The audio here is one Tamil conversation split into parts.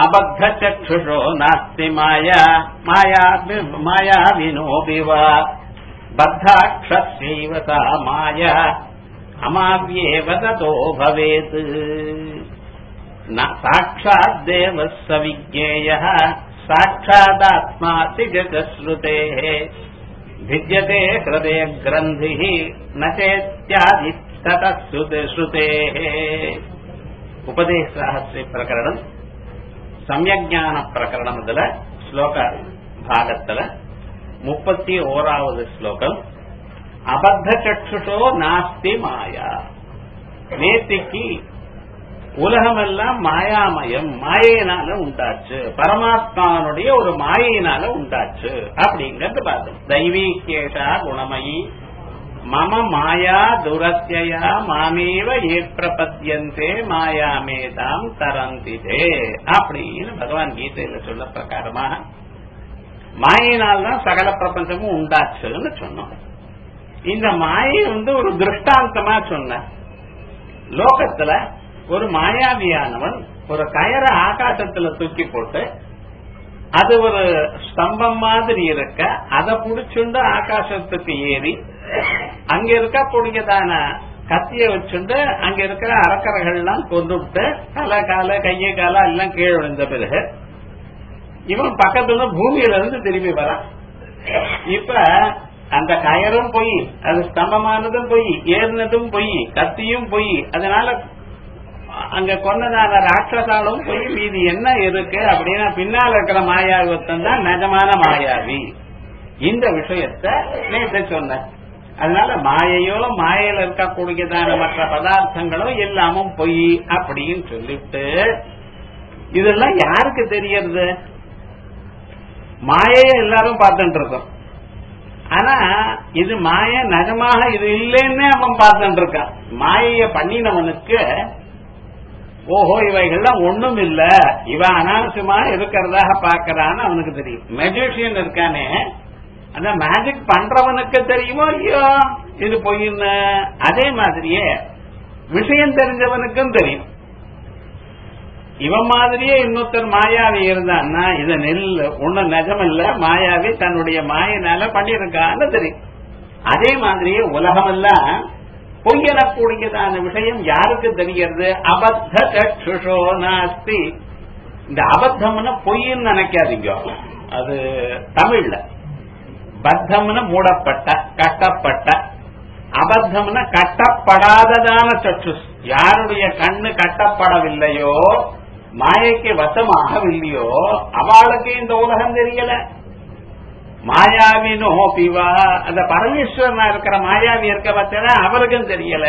அபத்த சக்ஷுஷோ நாஸ்தி மாயா மாயா மாயா வினோபி வா பத்தாட்சைவ சா மாயா அமாவியேவ ததோ பவேத் சாட்சாத் தேவ சவிஜேய சாட்சாதாத்மாசி ஜகஸ்ருதேः भिद्यते हृदय ग्रन्थिः न चेत्यादि ततः श्रुतेः உபதேச ரகசிய பிரகரணம் சமயஜான பிரகரணம் இதுல ஸ்லோக பாகத்துல முப்பத்தி ஓராவது ஸ்லோகம் அபத்த சக்ஷுஷோ நாஸ்தி மாயா நேத்திக்கு உலகமெல்லாம் மாயாமயம் மாயையினால உண்டாச்சு பரமாத்மாவனுடைய ஒரு மாயையினால உண்டாச்சு அப்படிங்கறது பார்த்தோம் தெய்வீகேஷா குணமயி மம மாயா துரத்தியா மாமேவ ஏ பிரபத்தியந்தே மாயாமேதாம் தரந்திதே அப்படின்னு பகவான் கீதையில சொல்ல பிரகாரமாக மாயினால்தான் சகல பிரபஞ்சமும் உண்டாச்சுன்னு சொன்னோம் இந்த மாயை வந்து ஒரு திருஷ்டாந்தமா சொன்ன லோகத்துல ஒரு மாயாவியானவன் ஒரு கயரை ஆகாசத்துல தூக்கி போட்டு அது ஒரு ஸ்தம்பம் மாதிரி இருக்க அதை புடிச்சுண்டு ஆகாசத்துக்கு ஏறி அங்க இருக்கக்கூடியதான கத்திய வச்சுண்டு அங்க இருக்கிற அரக்கரைகள் எல்லாம் கொண்டுட்டு தலை கால கைய கால எல்லாம் கீழே விழுந்த பிறகு இவன் பக்கத்துல பூமியில இருந்து திரும்பி வரான் இப்ப அந்த கயரும் பொய் அது ஸ்தம்பமானதும் பொய் ஏறினதும் பொய் கத்தியும் பொய் அதனால அங்க கொண்டதான ராட்சசாலும் பொய் மீதி என்ன இருக்கு அப்படின்னா பின்னால இருக்கிற மாயாவித்தம் தான் நிஜமான மாயாவி இந்த விஷயத்த நேற்று சொன்ன அதனால மாயையோ மாயையில இருக்கக்கூடியதான மற்ற பதார்த்தங்களோ எல்லாமும் பொய் அப்படின்னு சொல்லிட்டு இதெல்லாம் யாருக்கு தெரியறது மாயைய எல்லாரும் பார்த்துட்டு இருக்கோம் ஆனா இது மாய நிஜமாக இது இல்லைன்னு அவன் பார்த்துட்டு இருக்கான் மாயைய பண்ணினவனுக்கு ஓஹோ இவைகள்லாம் ஒண்ணும் இல்ல இவன் அனாவசியமா இருக்கிறதாக பாக்கிறான்னு அவனுக்கு தெரியும் மெஜிஷியன் இருக்கானே அந்த மேஜிக் பண்றவனுக்கு தெரியுமோ ஐயோ இது பொய்ன்னு அதே மாதிரியே விஷயம் தெரிஞ்சவனுக்கும் தெரியும் இவன் மாதிரியே இன்னொருத்தர் மாயாவி இருந்தான்னா இது நெல் ஒண்ணு நிஜம் இல்ல மாயாவி தன்னுடைய மாயினால பண்ணிருக்கான்னு தெரியும் அதே மாதிரியே உலகமெல்லாம் பொய்யனக்கூடியதான விஷயம் யாருக்கு தெரிகிறது அபத்த சக்ஷுஷோ நாஸ்தி இந்த அபத்தம்னு பொய்ன்னு நினைக்காதீங்க அது தமிழ்ல பத்தம்னு மூடப்பட்ட கட்டப்பட்ட அபத்தம்னு கட்டப்படாததான சற்று யாருடைய கண்ணு கட்டப்படவில்லையோ மாயைக்கு வசமாகவில்லையோ அவளுக்கு இந்த உலகம் தெரியல மாயாவினோ பிவா அந்த பரமேஸ்வரனா இருக்கிற மாயாவி இருக்க பார்த்தா அவருக்கும் தெரியல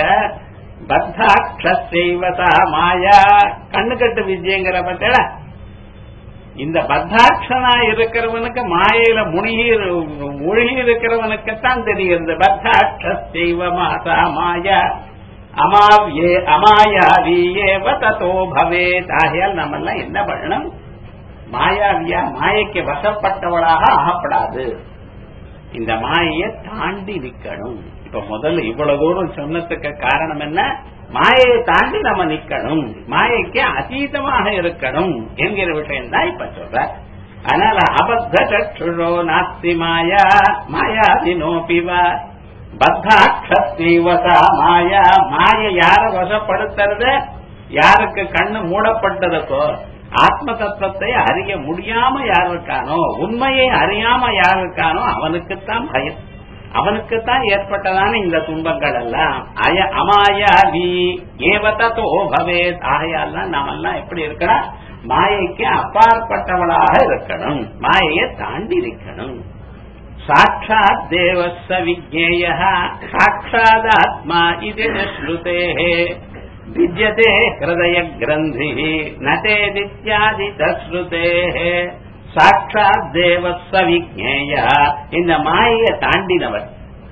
பத்தாட்சைவதா மாயா கண்ணு கட்டு விஜயங்கிற பார்த்தா இந்த பத்தாட்சனா இருக்கிறவனுக்கு மாயையில முழுகி மூழ்கி இருக்கிறவனுக்குத்தான் தெரிகிறது பத்தாட்சைவ மாதா மாயா அமாவியே அமாயாவியேவ தத்தோ பவேத் ஆகையால் நம்ம எல்லாம் என்ன பண்ணணும் மாயாவியா மாயைக்கு வசப்பட்டவளாக ஆகப்படாது இந்த மாயையை தாண்டி நிக்கணும் இப்ப முதல்ல இவ்வளவு தூரம் சொன்னதுக்கு காரணம் என்ன மாயையை தாண்டி நம்ம நிக்கணும் மாயைக்கு அதீதமாக இருக்கணும் என்கிற விஷயம் தான் இப்ப சொல்ற அதனால அபத்த சற்றுரோ நாஸ்தி மாயா மாயாதினோபிவா பத்தாட்சஸ்தீவசா மாயா மாய யார வசப்படுத்துறது யாருக்கு கண்ணு மூடப்பட்டதோ ஆத்ம தத்துவத்தை அறிய முடியாம யார் இருக்கானோ உண்மையை அறியாம யார் இருக்கானோ அவனுக்குத்தான் பயம் அவனுக்குத்தான் ஏற்பட்டதான இந்த துன்பங்கள் எல்லாம் அய அமாயாவி ஏவத்தோ பவேத் ஆகையால் தான் நாமெல்லாம் எப்படி இருக்கிறோம் மாயைக்கு அப்பாற்பட்டவளாக இருக்கணும் மாயையை தாண்டி இருக்கணும் சாட்சாத் தேவஸ்ஸ விஜ்ஞேய சாட்சாதாத்மா இது ஸ்ருதே விஜயதே ஹிருதய கிரந்தி நதேதித்யாதி தஸ்ருதே சாட்சாத் தேவஸ்ஸ விஜ்ஞேய இந்த மாயையை தாண்டினவர்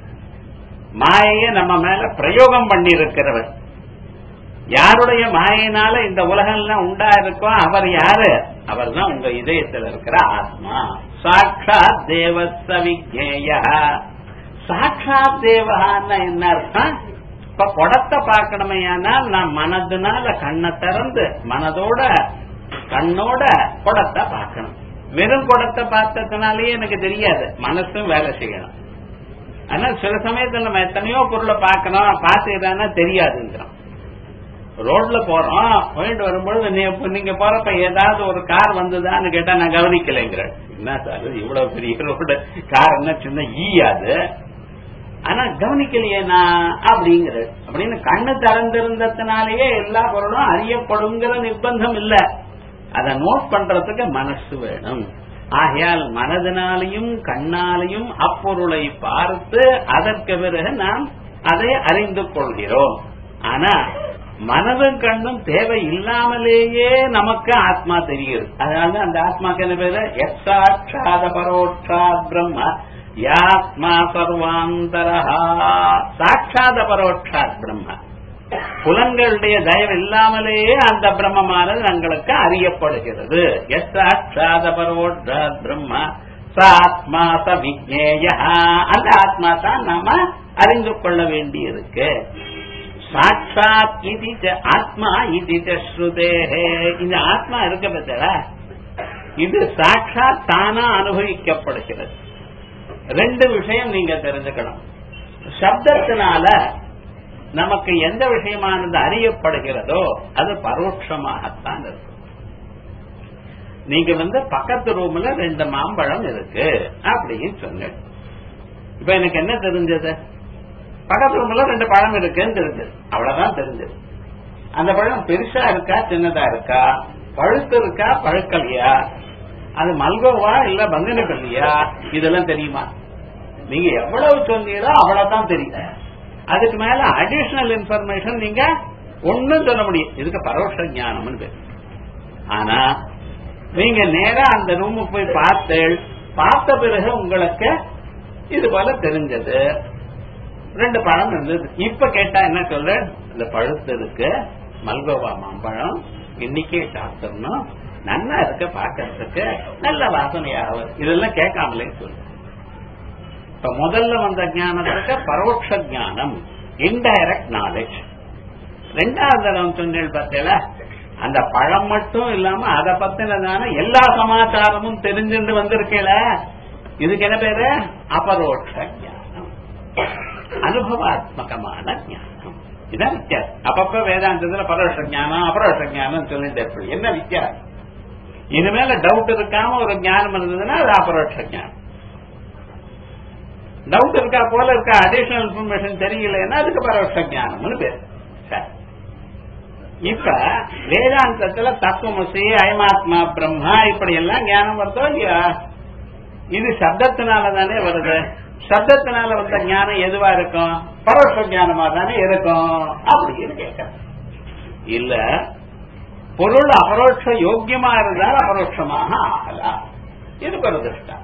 மாயையை நம்ம மேல பிரயோகம் பண்ணி இருக்கிறவர் யாருடைய மாயினால இந்த உலகம் எல்லாம் உண்டா இருக்கோ அவர் யாரு அவர் தான் உங்க இதயத்தில் இருக்கிற ஆத்மா சாட்சாத் தேவஸ்த விஜேய சாட்சாத் தேவகான்னா என்ன அர்த்தம் இப்ப குடத்தை பார்க்கணுமையானால் நான் மனதுனால கண்ணை திறந்து மனதோட கண்ணோட குடத்தை பார்க்கணும் வெறும் குடத்தை பார்த்ததுனாலே எனக்கு தெரியாது மனசும் வேலை செய்யணும் ஆனா சில சமயத்துல நம்ம எத்தனையோ பொருளை பார்க்கணும் பார்த்துக்கிட்டானா தெரியாதுங்கிறோம் ரோட்ல போறோம் போயிட்டு வரும்பொழுது நீ- நீங்க போறப்ப ஏதாவது ஒரு கார் வந்ததான்னு கேட்டா நான் கவனிக்கலைங்கிறேன் என்ன சார் இவ்வளவு பெரிய ரோடு கார் என்ன சின்ன ஈயாது ஆனா கவனிக்கலையே நான் அப்படிங்கிற அப்படின்னு கண்ணு திறந்திருந்ததுனாலேயே எல்லா பொருளும் அறியப்படுங்கிற நிர்பந்தம் இல்ல அதை நோட் பண்றதுக்கு மனசு வேணும் ஆகையால் மனதினாலையும் கண்ணாலையும் அப்பொருளை பார்த்து அதற்கு பிறகு நாம் அதை அறிந்து கொள்கிறோம் ஆனா மனதும் கண்ணும் தேவை இல்லாமலேயே நமக்கு ஆத்மா தெரியுது அதனால அந்த ஆத்மாக்கு என்ன பேரு எக்ஸாட்சாத பரோட்சா பிரம்ம யாத்மா சர்வாந்தரஹா சாட்சாத பரோட்சாத் பிரம்ம புலன்களுடைய தயவு இல்லாமலேயே அந்த பிரம்மமானது எங்களுக்கு அறியப்படுகிறது எஸ் சாட்சாத பரோட்சாத் பிரம்ம சாத்மா ச விஜேய அந்த ஆத்மா தான் நாம அறிந்து கொள்ள வேண்டியிருக்கு சாட்சாத் இது ச ஆத்மா இது ச ஸ்ருதேஹே இந்த ஆத்மா இருக்க பத்தல இது சாட்சாத் தானா அனுபவிக்கப்படுகிறது ரெண்டு விஷயம் நீங்க தெரிஞ்சுக்கணும் சப்தத்தினால நமக்கு எந்த விஷயமானது அறியப்படுகிறதோ அது பரோட்சமாகத்தான் இருக்கும் நீங்க வந்து பக்கத்து ரூம்ல ரெண்டு மாம்பழம் இருக்கு அப்படின்னு சொன்னேன் இப்ப எனக்கு என்ன தெரிஞ்சது பக்கத்து ரூம்ல ரெண்டு பழம் இருக்குன்னு தெரிஞ்சது அவ்வளவுதான் தெரிஞ்சது அந்த பழம் பெருசா இருக்கா சின்னதா இருக்கா பழுத்து இருக்கா பழுக்கலையா அது மல்கோவா இல்ல பங்கனப்பள்ளியா இதெல்லாம் தெரியுமா நீங்க எவ்வளவு சொன்னீரோ அவ்வளவுதான் தெரியும் அதுக்கு மேல அடிஷனல் இன்ஃபர்மேஷன் நீங்க ஒண்ணும் சொல்ல முடியும் இதுக்கு பரோட்ச ஞானம்னு பேரு ஆனா நீங்க நேரா அந்த ரூமுக்கு போய் பார்த்து பார்த்த பிறகு உங்களுக்கு இது போல தெரிஞ்சது ரெண்டு பழம் இருந்தது இப்ப கேட்டா என்ன சொல்ற இந்த பழுத்து இருக்கு மல்கோவா மாம்பழம் இன்னைக்கே சாப்பிடணும் நல்லா இருக்க பாக்கிறதுக்கு நல்ல வாசனையாக வரும். இதெல்லாம் கேட்காமலே சொல்லு இப்ப முதல்ல வந்த ஞானத்துக்கு பரோட்ச ஞானம் இன்டைரக்ட் நாலேஜ் ரெண்டாவது தடவை சொன்னேன் பார்த்தீங்களா அந்த பழம் மட்டும் இல்லாம அதை பத்தினதான எல்லா சமாச்சாரமும் தெரிஞ்சுட்டு வந்திருக்கேல இதுக்கு என்ன பேரு அபரோட்ச ஞானம் அனுபவாத்மகமான ஞானம் இதான் வித்தியாசம் அப்பப்ப வேதாந்தத்துல பரோட்ச ஞானம் அபரோட்ச ஞானம் சொல்லிட்டு எப்படி என்ன வித்தியாசம் இனிமேல டவுட் இருக்காம ஒரு ஞானம் இருந்ததுன்னா அது அபரோட்ச ஞானம் டவுட் இருக்கா போல இருக்கா அடிஷனல் இன்ஃபர்மேஷன் தெரியலன்னா அதுக்கு பரோட்ச ஞானம்னு பேர் சரி. இப்ப வேதாந்தத்துல தத்துவமசி அயமாத்மா பிரம்மா இப்படி எல்லாம் ஞானம் வருதோ இல்லையா இது சப்தத்தினால தானே வருது சப்தத்தினால வந்த ஞானம் எதுவா இருக்கும் பரோட்ச ஞானமா தானே இருக்கும் அப்படின்னு கேட்கிறேன் இல்ல பொருள் அபரோட்ச யோக்கியமா இருந்தால் அபரோட்சமாக ஆகலாம் இதுக்கு ஒரு திருஷ்டம்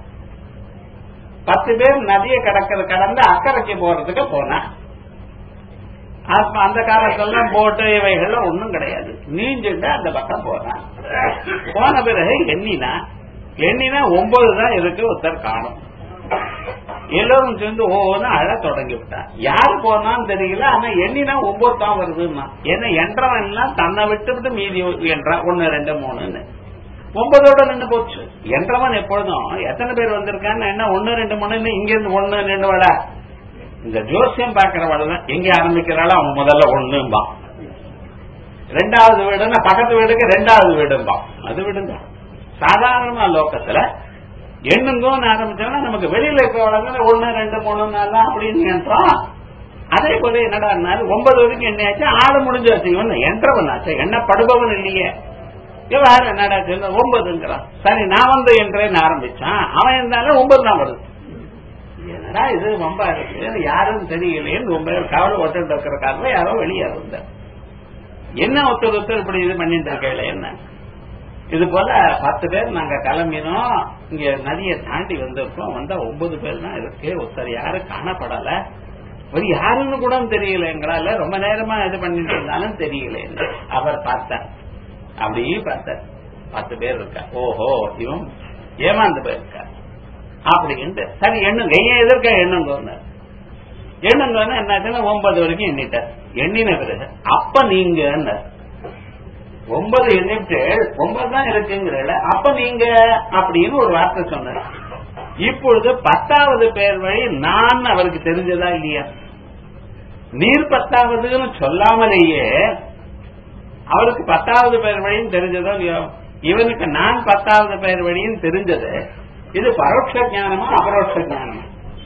பத்து பேர் நதியை கடக்கிறது கடந்து அக்கறைக்கு போறதுக்கு போனா ஆத்மா அந்த காலத்துல போட்டு இவைகள்லாம் ஒண்ணும் கிடையாது நீஞ்சுட்டு அந்த பக்கம் போனான் போன பிறகு எண்ணினா எண்ணினா ஒன்பது தான் இருக்கு ஒருத்தர் காணும் எல்லோரும் சேர்ந்து ஒவ்வொன்னு அழ தொடங்கி விட்டான் யாரு போனான்னு தெரியல ஆனா எண்ணினா ஒன்பது தான் வருதுன்னா ஏன்னா என்றவன் எல்லாம் தன்னை விட்டு விட்டு மீதி என்றான் ஒன்னு ரெண்டு மூணுன்னு ஒன்பதோட நின்று போச்சு என்றவன் எப்பொழுதும் எத்தனை பேர் வந்திருக்கான்னு என்ன ஒன்னு ரெண்டு மூணுன்னு இங்க இருந்து ஒன்னு ரெண்டு வட இந்த ஜோசியம் பாக்குறவள தான் எங்க ஆரம்பிக்கிறாளோ அவன் முதல்ல ஒண்ணும்பான் ரெண்டாவது வீடுன்னா பக்கத்து வீடுக்கு ரெண்டாவது வீடும்பான் அது விடுங்க சாதாரணமா லோக்கத்துல எண்ணுங்கன்னு ஆரம்பிச்சோம்னா நமக்கு வெளியில இருக்கிறவங்க ஒன்னு ரெண்டு மூணு நாள் அப்படின்னு நினைச்சோம் அதே போல என்னடா ஒன்பது வரைக்கும் எண்ணெயாச்சு ஆளு முடிஞ்சு வச்சுக்கணும் என்றவன் ஆச்சு எண்ணப்படுபவன் இல்லையே இவன் என்னடா சொல்ல ஒன்பதுங்கிறான் சரி நான் வந்து என்றேன்னு ஆரம்பிச்சான் அவன் இருந்தாலும் ஒன்பது தான் வருது என்னடா இது ரொம்ப இருக்கு யாரும் தெரியலையேன்னு ரொம்ப கவலை ஒட்டு இருக்கிற காரணம் யாரோ வெளியே இருந்தார் என்ன ஒருத்தர் ஒருத்தர் இப்படி இது பண்ணிட்டு இருக்கல என்ன இது போல பத்து பேர் நாங்க கிளம்பினோம் இங்க நதியை தாண்டி வந்திருக்கோம் வந்தா ஒன்பது பேர் தான் இருக்கு ஒருத்தர் யாரும் காணப்படல ஒரு யாருன்னு கூட தெரியல எங்களால ரொம்ப நேரமா இது பண்ணிட்டு இருந்தாலும் தெரியல அவர் பார்த்தார் அப்படியே பார்த்தார் பத்து பேர் இருக்கா ஓஹோ இவன் ஏமாந்து போயிருக்கா அப்படின்ட்டு சரி எண்ணுங்க ஏன் எதிர்க்க எண்ணுங்க எண்ணுங்கன்னா என்னாச்சுன்னா ஒன்பது வரைக்கும் எண்ணிட்டார் எண்ணின பிறகு அப்ப நீங்க ஒன்பது எண்ணிட்டேள் ஒன்பது தான் இருக்குங்கிறல அப்ப நீங்க அப்படின்னு ஒரு வார்த்தை சொன்னார் இப்பொழுது பத்தாவது பேர் வழி நான் அவருக்கு தெரிஞ்சதா இல்லையா நீர் பத்தாவதுன்னு சொல்லாமலேயே அவருக்கு பத்தாவது பேர் வழியும் தெரிஞ்சதோ இல்லையோ இவனுக்கு நான் பத்தாவது பேர் வழியும் தெரிஞ்சது இது பரோட்ச ஞானமா அபரோட்ச ஞானமா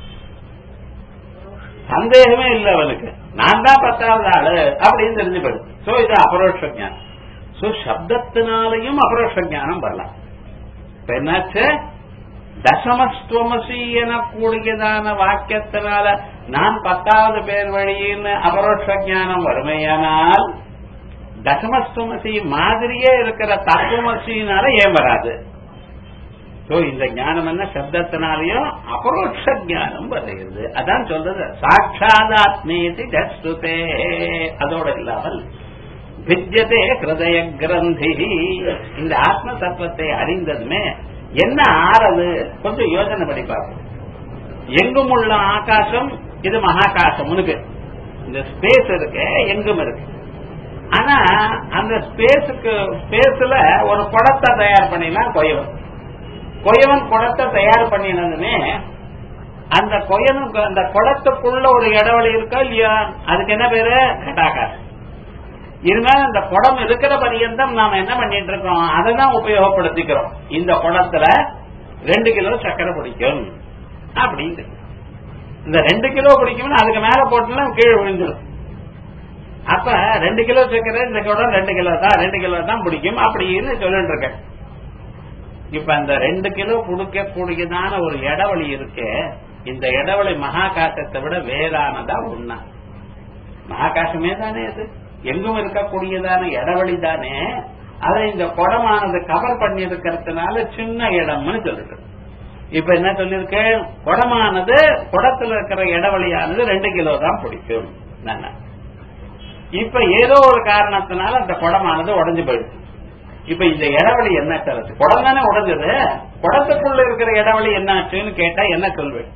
சந்தேகமே இல்லை அவனுக்கு நான் தான் பத்தாவது ஆளு அப்படின்னு தெரிஞ்சு போயிடுது சோ இது அபரோட்ச ஞானம் சோ சப்தத்தினாலையும் அபரோட்ச ஞானம் வரலாம் இப்ப என்னாச்சு தசமஸ்துவமசி எனக்கூடியதான வாக்கியத்தினால நான் பத்தாவது பேர் வழின்னு அபரோட்ச ஞானம் வறுமையானால் தசமஸ்துவமசி மாதிரியே இருக்கிற தத்துவமசினால ஏன் வராது சோ இந்த ஞானம் என்ன சப்தத்தினாலையும் அபரோட்ச ஞானம் வருகிறது அதான் சொல்றது சாட்சாதாத்மேதி ஜஸ்துதே அதோட இல்லாமல் வித்யதே ஹிருதய கிரந்தி இந்த ஆத்ம தத்துவத்தை அறிந்ததுமே என்ன ஆறது கொஞ்சம் யோசனை பண்ணி பார்ப்போம் எங்கும் உள்ள ஆகாசம் இது மகாகாசம் உனக்கு இந்த ஸ்பேஸ் இருக்கு எங்கும் இருக்கு ஆனா அந்த ஸ்பேஸுக்கு ஸ்பேஸ்ல ஒரு குடத்தை தயார் பண்ணிடலாம் கொயவன் கொயவன் குடத்தை தயார் பண்ணினதுமே அந்த கொயனுக்கு அந்த குடத்துக்குள்ள ஒரு இடவெளி இருக்கா இல்லையா அதுக்கு என்ன பேரு கட்டாகாசம் இருந்தாலும் அந்த குடம் இருக்கிற பரியந்தம் நாம என்ன பண்ணிட்டு இருக்கோம் அதை தான் உபயோகப்படுத்திக்கிறோம் இந்த குடத்துல ரெண்டு கிலோ சக்கரை பிடிக்கும் அப்படின்னு இந்த ரெண்டு கிலோ பிடிக்கும்னு அதுக்கு மேல போட்டுனா கீழே விழுந்துடும் அப்ப ரெண்டு கிலோ சக்கரை இந்த குடம் ரெண்டு கிலோ தான் ரெண்டு கிலோ தான் பிடிக்கும் அப்படின்னு சொல்லிட்டு இருக்கேன் இப்ப அந்த ரெண்டு கிலோ குடிக்கக்கூடியதான ஒரு இடவழி இருக்கு இந்த இடவழி மகாகாசத்தை விட வேறானதா ஒண்ணா மகாகாசமே தானே அது எங்கும் இருக்கக்கூடியதான இடவழி தானே அதை இந்த குடமானது கவர் பண்ணி இருக்கிறதுனால சின்ன இடம்னு சொல்லிட்டு இப்ப என்ன சொல்லிருக்கு குடமானது குடத்துல இருக்கிற இடவழியானது ரெண்டு கிலோ தான் பிடிக்கும் நானே. இப்ப ஏதோ ஒரு காரணத்தினால அந்த குடமானது உடஞ்சு போயிடுச்சு இப்ப இந்த இடவழி என்ன தரது குடம் தானே உடஞ்சது குடத்துக்குள்ள இருக்கிற இடவழி என்ன ஆச்சுன்னு கேட்டா என்ன சொல்வேன்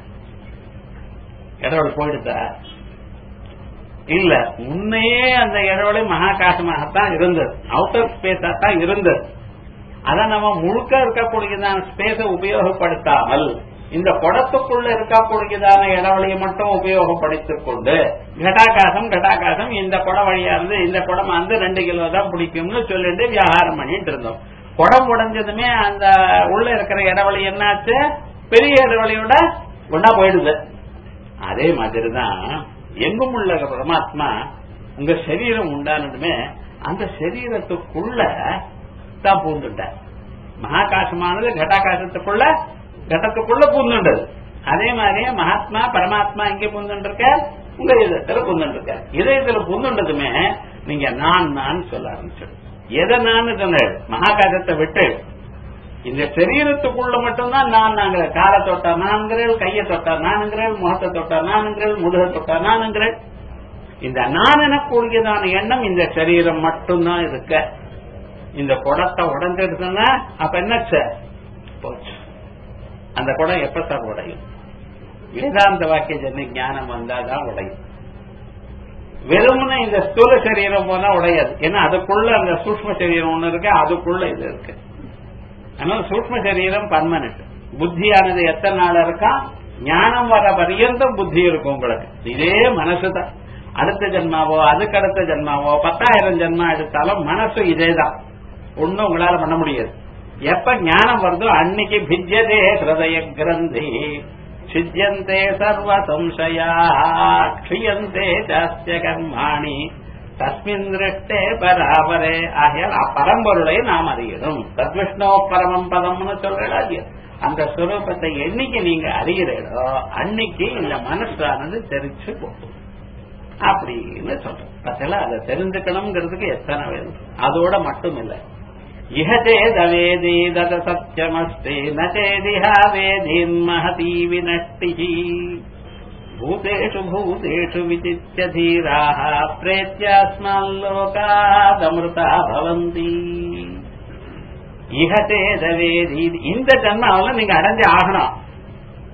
இடவழி போயிடுதா இல்ல முன்னையே அந்த இடவழி மகாகாசமாகத்தான் இருந்தது அவுட்டர் ஸ்பேஸா தான் இருந்தது அத நம்ம முழுக்க இருக்கக்கூடியதான ஸ்பேஸ உபயோகப்படுத்தாமல் இந்த குடத்துக்குள்ள இருக்கக்கூடியதான இடவழியை மட்டும் உபயோகப்படுத்திக் கொண்டு கட்டாகாசம் கட்டாகாசம் இந்த குடம் வழியானது இந்த குடம் வந்து ரெண்டு கிலோ தான் பிடிக்கும்னு சொல்லிட்டு வியாபாரம் பண்ணிட்டு இருந்தோம் குடம் உடைஞ்சதுமே அந்த உள்ள இருக்கிற இடவழி என்னாச்சு பெரிய இடவழியோட ஒன்னா போயிடுது அதே மாதிரிதான் எங்கும் உள்ள பரமாத்மா உங்க சரீரம் உண்டானதுமே அந்த சரீரத்துக்குள்ள தான் பூந்துட்டார் மகாகாசமானது கட்டாகாசத்துக்குள்ள கட்டத்துக்குள்ள பூந்துண்டது அதே மாதிரியே மகாத்மா பரமாத்மா இங்க பூந்துருக்க உங்க இதயத்துல பூந்துருக்க இதயத்துல பூந்துண்டதுமே நீங்க நான் நான் சொல்ல ஆரம்பிச்சிடும் எதை நான் சொன்னேன் மகாகாசத்தை விட்டு இந்த சரீரத்துக்குள்ள மட்டும்தான் நான் நாங்கிற காலை தொட்டா நான்கிறேன் கையை தொட்டா நானுங்கிறேன் முகத்தை தொட்டா நானுங்கிறேன் முதுக தொட்டா நானுங்கிறேன் இந்த நான் எனக்கூடியதான எண்ணம் இந்த சரீரம் மட்டும்தான் இருக்க இந்த குடத்தை உடஞ்சிருக்குன்னா அப்ப என்ன போச்சு அந்த குடம் எப்ப சார் உடையும் வேதாந்த வாக்கிய ஜன்ன ஞானம் வந்தாதான் உடையும் வெறுமனே இந்த ஸ்தூல சரீரம் போனா உடையாது ஏன்னா அதுக்குள்ள அந்த சூக்ம சரீரம் ஒண்ணு இருக்கு அதுக்குள்ள இது இருக்கு அதனால சூக்ம சரீரம் பர்மனன்ட் புத்தியானது எத்தனை நாள் இருக்கா ஞானம் வர பரியந்தம் புத்தி இருக்கும் உங்களுக்கு இதே மனசுதான் அடுத்த ஜென்மாவோ அதுக்கு அடுத்த ஜென்மாவோ பத்தாயிரம் ஜென்மா எடுத்தாலும் மனசு இதேதான் ஒண்ணும் உங்களால பண்ண முடியாது எப்ப ஞானம் வருதோ அன்னைக்கு பிஜ்யதே ஹிருதய கிரந்தி சித்தியந்தே சர்வ சம்சயா க்ஷியந்தே சாஸ்திய கர்மாணி தஸ்மின் திருஷ்டே பராபரே ஆகையால் அப்பரம்பொருளை நாம் அறியணும் தத்விஷ்ணோ பரமம் பதம்னு சொல்றா அந்த ஸ்வரூபத்தை என்னைக்கு நீங்க அறிகிறீர்களோ அன்னைக்கு இந்த மனசானது தெரிச்சு போகும் அப்படின்னு சொல்றேன் பத்தில அதை தெரிஞ்சுக்கணுங்கிறதுக்கு எத்தனை வேணும் அதோட மட்டும் இல்ல இஹதே தவேதி தத சத்தியமஸ்தி நேதிஹா வேதீன் மகதீ வினஷ்டி பூதேஷு பூதேஷு விசித்திய தீராः பிரேத்தியாஸ்மால்லோகாதமிருதா பவந்தி இஹதே தவேதி இந்த ஜன்மாவில் நீங்க அடைஞ்சு ஆகணும்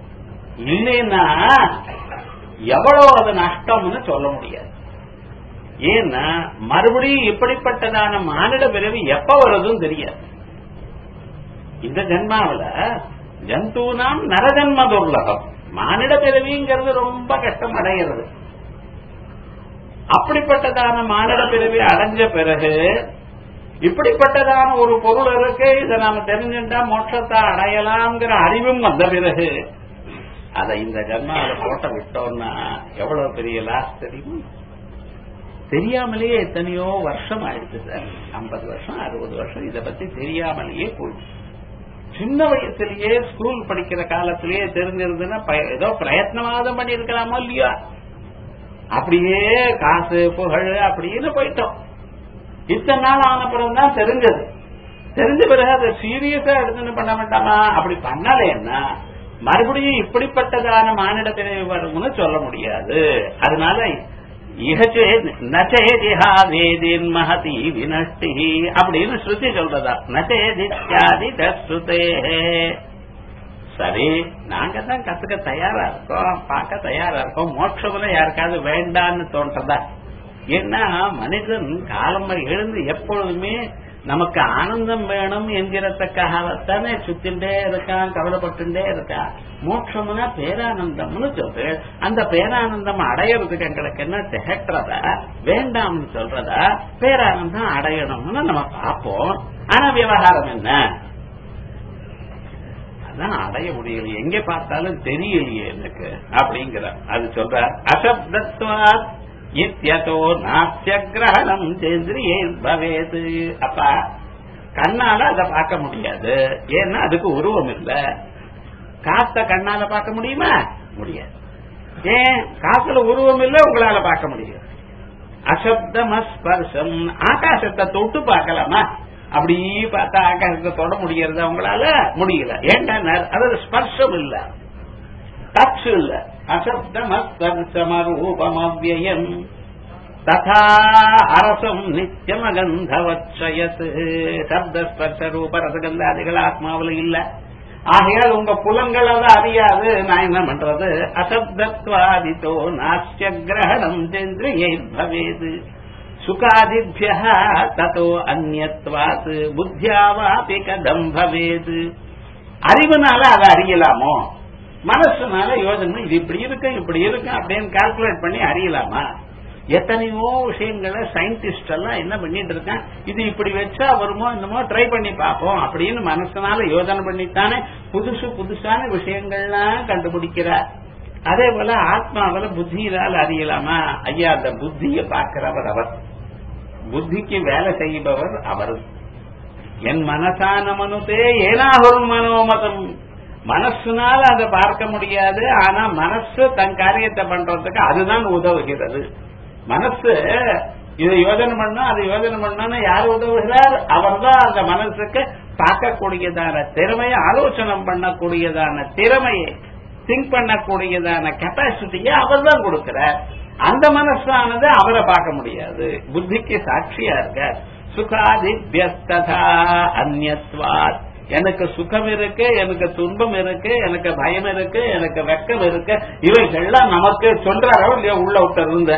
இல்லைன்னா எவ்வளவு அது நஷ்டம்னு சொல்ல முடியாது ஏன்னா மறுபடியும் இப்படிப்பட்டதான மானிட பிறவி எப்ப வருதுன்னு தெரியாது இந்த ஜென்மாவில ஜந்தூனாம் நரஜன்ம துர்லகம் மானிட பிறவிங்கிறது ரொம்ப கஷ்டம் அடைகிறது அப்படிப்பட்டதான மானிட பிறவி அடைஞ்ச பிறகு இப்படிப்பட்டதான ஒரு பொருள் இருக்கு இதை நாம தெரிஞ்சுட்டா மோட்சத்தை அடையலாம்ங்கிற அறிவும் வந்த பிறகு அதை இந்த ஜன்மாவில போட்ட விட்டோம்னா எவ்வளவு பெரிய லாஸ் தெரியும் தெரியாமலேயே எத்தனையோ வருஷம் ஆயிடுச்சு சார் ஐம்பது வருஷம் அறுபது வருஷம் இதை பத்தி தெரியாமலேயே போயிடுச்சு சின்ன வயசுலயே ஸ்கூல் படிக்கிற காலத்திலேயே தெரிஞ்சிருந்ததுன்னா ப- ஏதோ பிரயத்னமாவது பண்ணிருக்கலாமோ இல்லையா அப்படியே காசு புகழ் அப்படின்னு போயிட்டோம் இத்தனை நாள் ஆன பிறகு தான் தெரிஞ்சது தெரிஞ்ச பிறகு அதை சீரியஸா எடுத்துன்னு பண்ண வேண்டாமா அப்படி பண்ணலைன்னா மறுபடியும் இப்படிப்பட்டதான மானிட பிறவி வரும்னு சொல்ல முடியாது அதனால இகச்சே நச்சேதிஹா வேதின் மகதி வினஷ்டி அப்படின்னு ஸ்ருதி சொல்றதா நச்சேதித்யாதி தஸ்ருதே சரி நாங்க தான் கத்துக்க தயாரா இருக்கோம் பார்க்க தயாரா இருக்கோம் மோட்சத்துல யாருக்காவது வேண்டான்னு தோன்றதா ஏன்னா மனிதன் காலம் எழுந்து எப்பொழுதுமே நமக்கு ஆனந்தம் வேணும் என்கிறதுக்காகத்தானே சுத்திண்டே இருக்கான் கவலைப்பட்டுட்டே இருக்கான் மோட்சம்னா பேரானந்தம்னு சொல்ற அந்த பேரானந்தம் அடையறதுக்கு எங்களுக்கு என்ன திகட்டுறதா வேண்டாம்னு சொல்றதா பேரானந்தம் அடையணும்னு நம்ம பார்ப்போம் ஆனா விவகாரம் என்ன அதான் அடைய முடியலையே எங்க பார்த்தாலும் தெரியலையே எனக்கு அப்படிங்கிற அது சொல்ற அசப்தத்வாத் இத்தியதோ நாஸ்ய கிரகணம் சேந்திரியே பவேது அப்பா கண்ணால அதை பார்க்க முடியாது ஏன்னா அதுக்கு உருவம் இல்ல காத்த கண்ணால பார்க்க முடியுமா முடியாது ஏன் காத்துல உருவம் இல்ல உங்களால பார்க்க முடியும் அசப்தமஸ்பர்சம் ஆகாசத்தை தொட்டு பார்க்கலாமா அப்படி பார்த்தா ஆகாசத்தை தொட முடியறது அவங்களால முடியல ஏன்டா அதாவது ஸ்பர்ஷம் இல்ல டச் இல்ல அசப்தமஸ்பர்சமரூபம் அவ்வயம் ததா அரசம் நித்தியமகந்தவச்சயத் சப்தஸ்பர்ஷ ரூப ரசகந்தாதிகள் ஆத்மாவில் இல்ல ஆகையால் உங்க புலங்கள் அதை அறியாது நான் என்ன பண்றது அசப்தத்வாதித்தோ நாஸ்ய கிரகணம் சேந்திரியை பவேது சுகாதிபிய தத்தோ அந்நத்வாத் புத்தியாவாபி கதம் பவேது அறிவுனால அதை அறியலாமோ மனசுனால யோசனை இது இப்படி இருக்கு இப்படி இருக்கு அப்படின்னு கால்குலேட் பண்ணி அறியலாமா எத்தனையோ விஷயங்களை சயின்டிஸ்ட் எல்லாம் என்ன பண்ணிட்டு இருக்கான் இது இப்படி வச்சா வருமோ என்னமோ ட்ரை பண்ணி பார்ப்போம் அப்படின்னு மனசனால யோசனை பண்ணித்தானே புதுசு புதுசான விஷயங்கள்லாம் கண்டுபிடிக்கிறார் அதே போல ஆத்மாவில புத்தியினால் அறியலாமா ஐயா அந்த புத்தியை பார்க்கிறவர் அவர் புத்திக்கு வேலை செய்பவர் அவர் என் மனசான மனுதே ஏனாகும் மனோமதம் மனசுனால அதை பார்க்க முடியாது ஆனா மனசு தன் காரியத்தை பண்றதுக்கு அதுதான் உதவுகிறது மனசு இதை யோஜனை பண்ணா அது யோஜனை பண்ணா யார் உதவுகிறார் அவர்தான் அந்த மனசுக்கு பார்க்கக்கூடியதான திறமையை ஆலோசனை பண்ணக்கூடியதான திறமையை திங்க் பண்ணக்கூடியதான கெப்பாசிட்டியை அவர் தான் கொடுக்கிறார் அந்த மனசானது அவரை பார்க்க முடியாது புத்திக்கு சாட்சியா இருக்க சுகாதிபியஸ்ததா அந்நத்வாத் எனக்கு சுகம் இருக்கு எனக்கு துன்பம் இருக்கு எனக்கு பயம் இருக்கு எனக்கு வெக்கம் இருக்கு இவைகள்லாம் நமக்கு சொல்றாரோ இல்லையோ உள்ள விட்டு இருந்த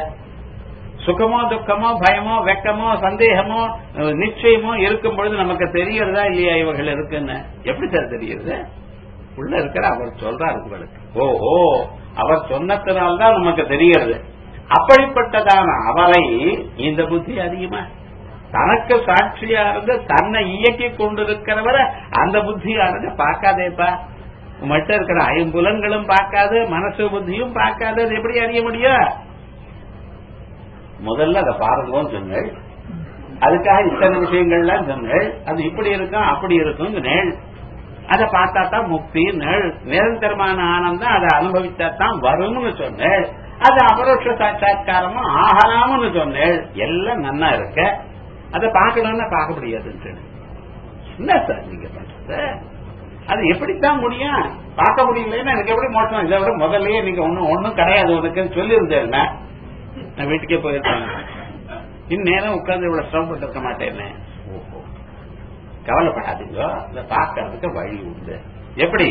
சுகமோ துக்கமோ பயமோ வெக்கமோ சந்தேகமோ அஹ், நிச்சயமோ இருக்கும் பொழுது நமக்கு தெரியறதா இல்லையா இவர்கள் இருக்குன்னு எப்படி சார் தெரியுது உள்ள இருக்கிற அவர் சொல்றார் உங்களுக்கு ஓஹோ அவர் சொன்னதுனால்தான் நமக்கு தெரிகிறது அப்படிப்பட்டதான அவரை இந்த புத்தி அதிகமா தனக்கு சாட்சியா இருந்து தன்னை இயக்கி கொண்டிருக்கிறவரை அந்த புத்தியானது பார்க்காதேப்பா உங்கள்கிட்ட இருக்கிற ஐம்புலன்களும் பார்க்காது மனசு புத்தியும் பார்க்காது அது எப்படி அறிய முடியும் முதல்ல அதை பாருங்கன்னு சொன்னேள் அதுக்காக இத்தனை விஷயங்கள்லாம் சொன்னேள் அது இப்படி இருக்கும் அப்படி இருக்கும் நேள் அதை பார்த்தா தான் முக்தி நேள் நிரந்தரமான ஆனந்தம் அதை அனுபவித்தா தான் வரும்னு சொன்னேள் அது அபரோட்ச சாட்சா்காரமும் ஆகலாம்னு சொன்னேள் எல்லாம் நன்னா இருக்க அதை பார்க்கணும்னா பார்க்க முடியாதுன்னு சொன்னேன். என்ன சார் நீங்க பண்றது அது எப்படித்தான் முடியும் பார்க்க முடியலன்னா எனக்கு எப்படி மோசம் இதை விட முதல்லயே நீங்க ஒன்னும் ஒன்னும் கிடையாது உனக்குன்னு சொல்லியிருந்தேன்னா நான் வீட்டுக்கே போயிருப்பேன் இந்நேரம் உட்கார்ந்து இவ்வளவு சிரமப்பட்டு இருக்க மாட்டேன்னு ஓஹோ கவலைப்படாதீங்க இதை பார்க்கறதுக்கு வழி உண்டு எப்படி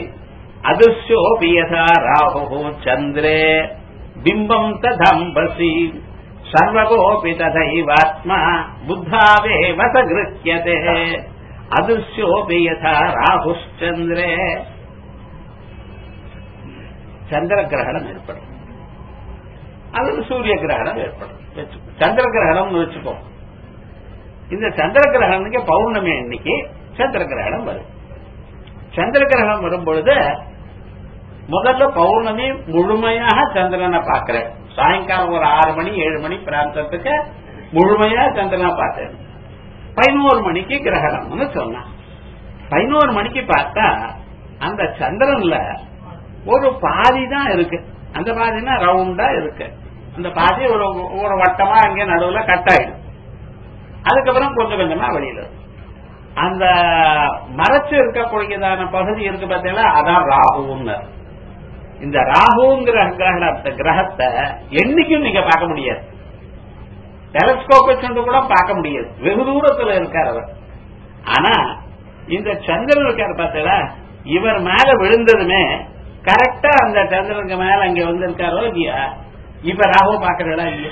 அதிர்ஷோபியதா ராகு சந்திரே பிம்பம் ததம்பசி சர்வகோபி ததைவாத்மா புத்தாவேவ சகிருஹ்யதே அதிருஷ்யோபி யதா ராகுச்சந்திரே சந்திர கிரகணம் ஏற்படும் அல்லது சூரிய கிரகணம் ஏற்படும் வச்சுக்கோ. சந்திர கிரகணம்னு வச்சுக்கோ இந்த சந்திர கிரகணத்துக்கு பௌர்ணமி அன்னைக்கு சந்திர கிரகணம் வரும் சந்திர கிரகணம் வரும்பொழுது முதல்ல பௌர்ணமி முழுமையாக சந்திரனை பார்க்கிறேன் சாயங்காலம் ஒரு ஆறு மணி ஏழு மணி பிராந்தத்துக்கு முழுமையா சந்திரனை பார்த்தேன் பதினோரு மணிக்கு கிரகணம்னு சொன்னான் பதினோரு மணிக்கு பார்த்தா அந்த சந்திரன்ல ஒரு பாதி தான் இருக்கு அந்த பாதினா ரவுண்டா இருக்கு அந்த பாதி ஒரு ஒரு வட்டமா அங்கே நடுவுல கட் ஆயிடும் அதுக்கப்புறம் கொஞ்சம் கொஞ்சமா வெளியில வரும். அந்த மறைச்சு இருக்கக்கூடியதான பகுதி இருக்கு பார்த்தீங்களா அதான் ராகுன்னு இந்த ராகுங்கிற கிரகணத்தை கிரகத்தை என்னைக்கும் நீங்க பார்க்க முடியாது டெலஸ்கோப் வச்சுட்டு கூட பார்க்க முடியாது வெகு தூரத்துல இருக்கார் அவர் ஆனா இந்த சந்திரன் இருக்கார் பார்த்தீங்களா இவர் மேல விழுந்ததுமே கரெக்டா அந்த சந்திரனுக்கு மேல அங்க வந்திருக்காரோ இல்லையா இப்ப ராகுவை பாக்குறா இல்லையா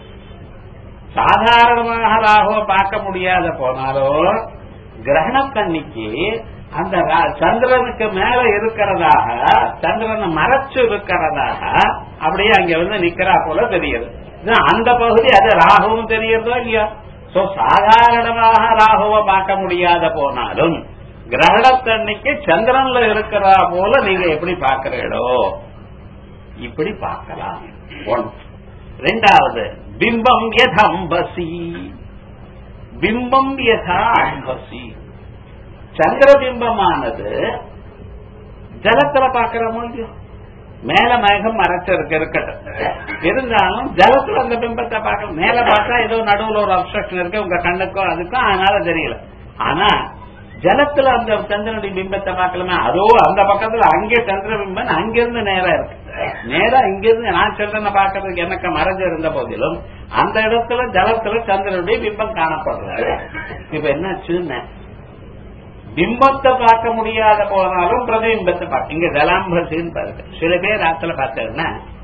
சாதாரணமாக ராகுவை பார்க்க முடியாத போனாலோ கிரகணத்தன்னைக்கு அந்த ரா- சந்திரனுக்கு மேல இருக்கிறதாக சந்திரனை மறைச்சு இருக்கிறதாக அப்படியே அங்க வந்து நிக்கிறா போல தெரியுது இது அந்த பகுதி அது ராகுவும் தெரியறதோ இல்லையா சோ சாதாரணமாக ராகுவை பார்க்க முடியாத போனாலும் கிரகணத்தன்னைக்கு சந்திரன்ல இருக்கிறா போல நீங்க எப்படி பார்க்கிறீங்களோ இப்படி பார்க்கலாம் ஒன் ரெண்டாவது பிம்பம் யதம்பசி பிம்பம் யதா அம்பசி சந்திரபிம்பமானது ஜலத்துல பாக்கிறோமோ இல்லையோ மேல மேகம் மறைச்சிருக்கு இருக்கட்டும் இருந்தாலும் ஜலத்துல அந்த பிம்பத்தை பார்க்க மேல பார்த்தா ஏதோ நடுவுல ஒரு அப்சக்ஷன் இருக்கு உங்க கண்ணுக்கோ அதுக்கும் அதனால தெரியல ஆனா ஜலத்துல அந்த சந்திரனுடைய பிம்பத்தை பார்க்கலாமா அதோ அந்த பக்கத்துல அங்கே சந்திர பிம்பம் அங்கிருந்து நேரா இருக்கு நேரா இங்கிருந்து நான் சந்திரனை பார்க்கறதுக்கு எனக்கு மறைஞ்சு இருந்த போதிலும் அந்த இடத்துல ஜலத்துல சந்திரனுடைய பிம்பம் காணப்படுறது இப்ப என்னாச்சுன்னு பிம்பத்தை பார்க்க முடியாத போனாலும் பிரதிபிம்பத்தை பார்க்க இங்க ஜலாம்பசின்னு பாருங்க சில பேர் ஆத்துல பார்த்ததுன்னா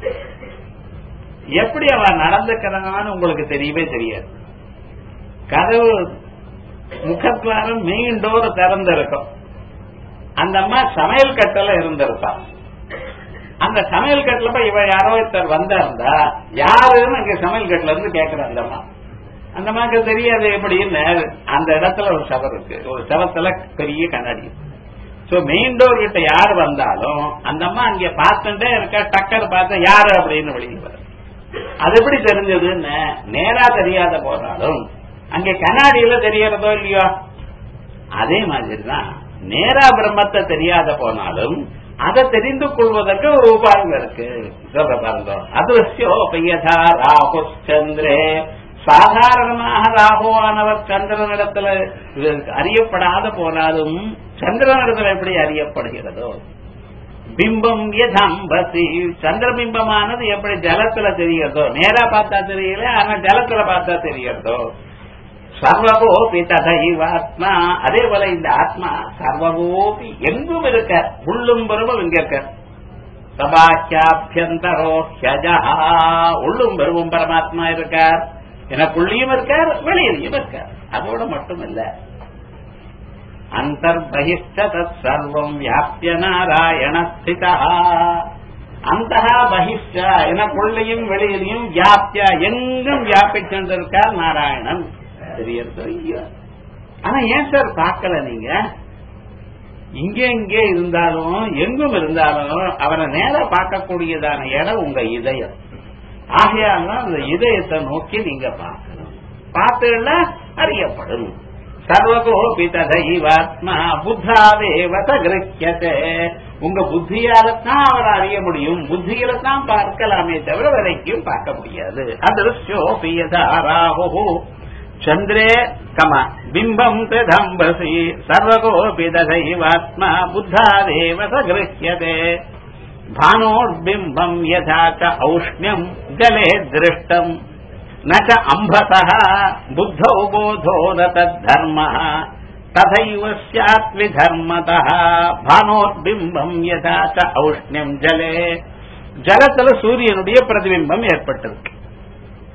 எப்படி அவன் நடந்துக்கிறான்னு உங்களுக்கு தெரியவே தெரியாது கதவு முகத்வாரம் மெயின் டோர் திறந்து இருக்கும் அந்த அம்மா சமையல் கட்டில இருந்திருப்பான் அந்த சமையல் கட்டில போய் இவ யாரோ ஒருத்தர் வந்திருந்தா யாருன்னு அங்க சமையல் கட்டில இருந்து கேக்குற அந்த அம்மா அந்த அம்மாக்கு தெரியாது எப்படின்னு அந்த இடத்துல ஒரு சவர் இருக்கு ஒரு சவத்துல பெரிய கண்ணாடி சோ மெயின் டோர் கிட்ட யார் வந்தாலும் அந்த அம்மா அங்க பார்த்துட்டே இருக்க டக்கர் பார்த்து யாரு அப்படின்னு வெளியே வர அது எப்படி தெரிஞ்சதுன்னு நேரா தெரியாத போனாலும் அங்க கண்ணாடியில தெரியறதோ இல்லையோ அதே மாதிரிதான் நேரா பிரம்மத்தை தெரியாத போனாலும் அதை தெரிந்து கொள்வதற்கு ஒரு உபாயம் இருக்கு சொல்ற பாருங்க அதிருஷ்யோ பையதா ராகு சந்திரே சாதாரணமாக ராகுவானவர் சந்திரனிடத்துல அறியப்படாத போனாலும் சந்திரனிடத்துல எப்படி அறியப்படுகிறதோ பிம்பம் யதம்பசி சந்திரபிம்பமானது எப்படி ஜலத்துல தெரியறதோ நேரா பார்த்தா தெரியல ஆனா ஜலத்துல பார்த்தா தெரியறதோ சர்வகோபி ததைவாத்மா அதே போல இந்த ஆத்மா சர்வகோபி எங்கும் இருக்க உள்ளும் பெருமும் இங்க இருக்க சபாக்கியாபியந்தரோ ஹஜா உள்ளும் பெருமும் பரமாத்மா இருக்கார் எனக்குள்ளேயும் இருக்கார் வெளியிலையும் இருக்கார் அதோட மட்டும் இல்ல அந்தர்பகிஷ்ட தத் சர்வம் வியாபிய நாராயண ஸ்திதா அந்த பகிஷ்ட எனக்குள்ளேயும் வெளியிலையும் வியாபிய எங்கும் வியாபிச்சென்றிருக்கார் நாராயணன் தெரியறது ஐயோ ஆனா ஏன் சார் பார்க்கல நீங்க இங்கே இங்கே இருந்தாலும் எங்கும் இருந்தாலும் அவரை நேரா பார்க்கக்கூடியதான இடம் உங்க இதயம் ஆகையால் அந்த இதயத்தை நோக்கி நீங்க பார்க்கணும் பார்த்தீங்கன்னா அறியப்படும் சர்வகோபி ததைவாத்மா புத்தாதேவ சகிருக்கியதே உங்க புத்தியாலத்தான் அவரை அறிய முடியும் புத்தியில தான் பார்க்கலாமே தவிர வரைக்கும் பார்க்க முடியாது அதிருஷ்யோபி யதா ராஹு சந்திரே கம பிம்பம் தம்பசி சர்வகோபி ததைவாத்மா புத்தாதேவ சகிருக்கியதே भानोर्बिम्बम् यथा च औष्ण्यम् जले दृष्टम् न च अम्भसः बुद्धौ बोधो न तद्धर्मः तथैव स्यात् विधर्मतः भानोर्बिम्बம் यथा च औष्ण्यம் ஜலே ஜலத்துல சூரியனுடைய பிரதிபிம்பம் ஏற்பட்டிருக்கு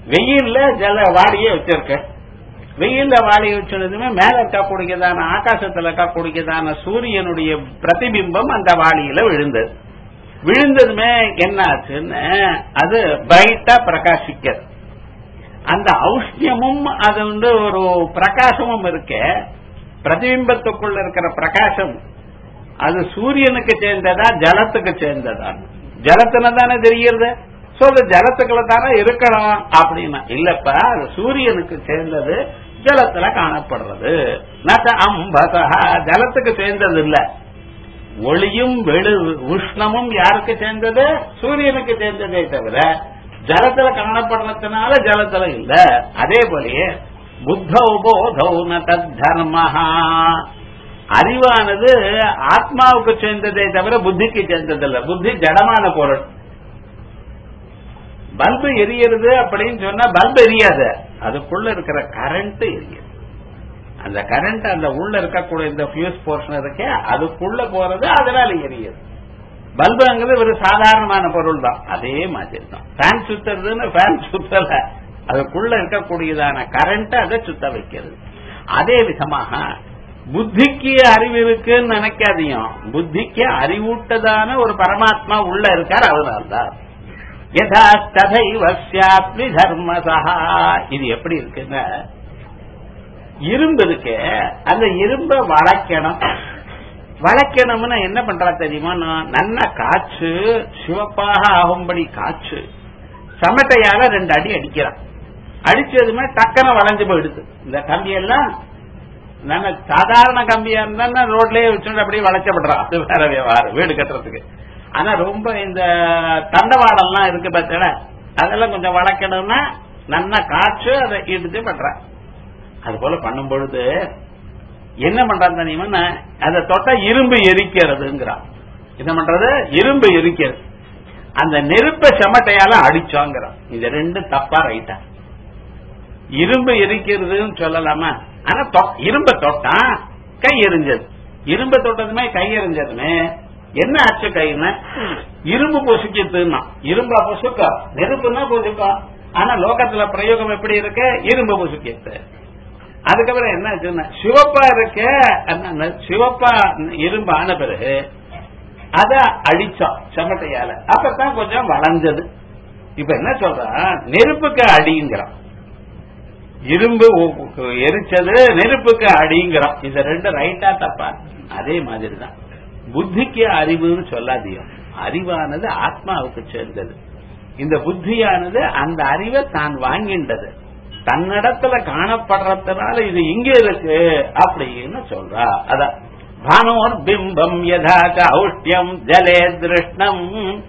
வெயில்ல ஜல வாடியே வச்சிருக்க வெயில்ல வாடி வச்சதுமே மேல இருக்கக்கூடியதான ஆகாசத்துல இருக்கக்கூடியதான சூரியனுடைய பிரதிபிம்பம் அந்த வாளியில விழுந்தது விழுந்ததுமே என்ன ஆச்சுன்னு அது பிரைட்டா பிரகாசிக்கிறது அந்த ஔஷ்ணியமும் அது வந்து ஒரு பிரகாசமும் இருக்க பிரதிபிம்பத்துக்குள்ள இருக்கிற பிரகாசம் அது சூரியனுக்கு சேர்ந்ததா ஜலத்துக்கு சேர்ந்ததா ஜலத்துல தானே தெரிகிறது சோ அது ஜலத்துக்குள்ள தானே இருக்கணும் அப்படின்னா இல்லப்பா அது சூரியனுக்கு சேர்ந்தது ஜலத்துல காணப்படுறது நக அம்பதா ஜலத்துக்கு சேர்ந்தது இல்ல ஒளியும் வெளு உஷ்ணமும் யாருக்கு சேர்ந்தது சூரியனுக்கு சேர்ந்ததே தவிர ஜலத்துல காணப்படுறதுனால ஜலத்துல இல்ல அதே போலயே புத்தௌ போதௌ ந தர்மஹா அறிவானது ஆத்மாவுக்கு சேர்ந்ததே தவிர புத்திக்கு சேர்ந்ததில்ல புத்தி ஜடமான பொருள் பல்பு எரியறது அப்படின்னு சொன்னா பல்பு எரியாது அதுக்குள்ள இருக்கிற கரண்ட் எரியுது அந்த கரண்ட் அந்த உள்ள இருக்கக்கூடிய இந்த பியூஸ் போர்ஷன் இருக்கே அதுக்குள்ள போறது அதனால எரியுது பல்புங்கிறது ஒரு சாதாரணமான பொருள் தான் அதே மாதிரி தான் ஃபேன் சுத்துறதுன்னு ஃபேன் சுத்தல அதுக்குள்ள இருக்கக்கூடியதான கரண்ட் அதை சுத்த வைக்கிறது அதே விதமாக புத்திக்கு அறிவு இருக்குன்னு நினைக்காதீங்க புத்திக்கு அறிவூட்டதான ஒரு பரமாத்மா உள்ள இருக்கார் அதனால்தான் யதா ததைவ சாப்தி தர்மசா இது எப்படி இருக்குன்னா இரும்பு இருக்கு அந்த இரும்ப வளைக்கணும் வளைக்கணும்னா என்ன பண்றா தெரியுமா நான் நல்லா காய்ச்சு சிவப்பாக ஆகும்படி காய்ச்சு சமட்டையால ரெண்டு அடி அடிக்கிறான் அடிச்சதுமே டக்கன வளைஞ்சு போயிடுது இந்த கம்பியெல்லாம் நம்ம சாதாரண கம்பியா இருந்தா ரோட்லயே வச்சுட்டு அப்படியே வளைச்சப்படுறான் அது வேற விவகாரம் வீடு கட்டுறதுக்கு ஆனா ரொம்ப இந்த தண்டவாளம்லாம் இருக்கு பார்த்தல அதெல்லாம் கொஞ்சம் வளைக்கணும்னா நல்லா காய்ச்சு அதை எடுத்து பண்றான் அது போல பண்ணும் பொழுது என்ன பண்றான் தெரியுமா அதை தொட்டா இரும்பு எரிக்கிறதுங்கிறான் என்ன பண்றது இரும்பு எரிக்கிறது அந்த நெருப்ப செமட்டையால அடிச்சோங்கிறான் இது ரெண்டு தப்பா ரைட்டா இரும்பு எரிக்கிறதுன்னு சொல்லலாமா ஆனா இரும்ப தொட்டான் கை எரிஞ்சது இரும்ப தொட்டதுமே கை எரிஞ்சதுமே என்ன ஆச்சு கைன்னு இரும்பு பொசுக்கிட்டுனா இரும்பா பொசுக்கா நெருப்புன்னா பொசுக்கா ஆனா லோகத்துல பிரயோகம் எப்படி இருக்கு இரும்பு பொசுக்கிட்டு அதுக்கப்புறம் என்ன ஆச்சுன்னா சிவப்பா இருக்க சிவப்பா இரும்பு ஆன பிறகு அத அடிச்சோம் செமட்டையால அப்பதான் கொஞ்சம் வளைஞ்சது இப்ப என்ன சொல்றான் நெருப்புக்கு அடிங்கிறான் இரும்பு எரிச்சது நெருப்புக்கு அடிங்கிறோம் இந்த ரெண்டு ரைட்டா தப்பா அதே மாதிரி தான் புத்திக்கு அறிவுன்னு சொல்லாதியும் அறிவானது ஆத்மாவுக்கு சேர்ந்தது இந்த புத்தியானது அந்த அறிவை தான் வாங்கின்றது தன்னிடத்துல காணப்படுறதுனால இது இங்க இருக்கு அப்படின்னு சொல்றா அதான் பானோர் பிம்பம் யதாச்ச ஔஷ்டியம் ஜலே திருஷ்ணம்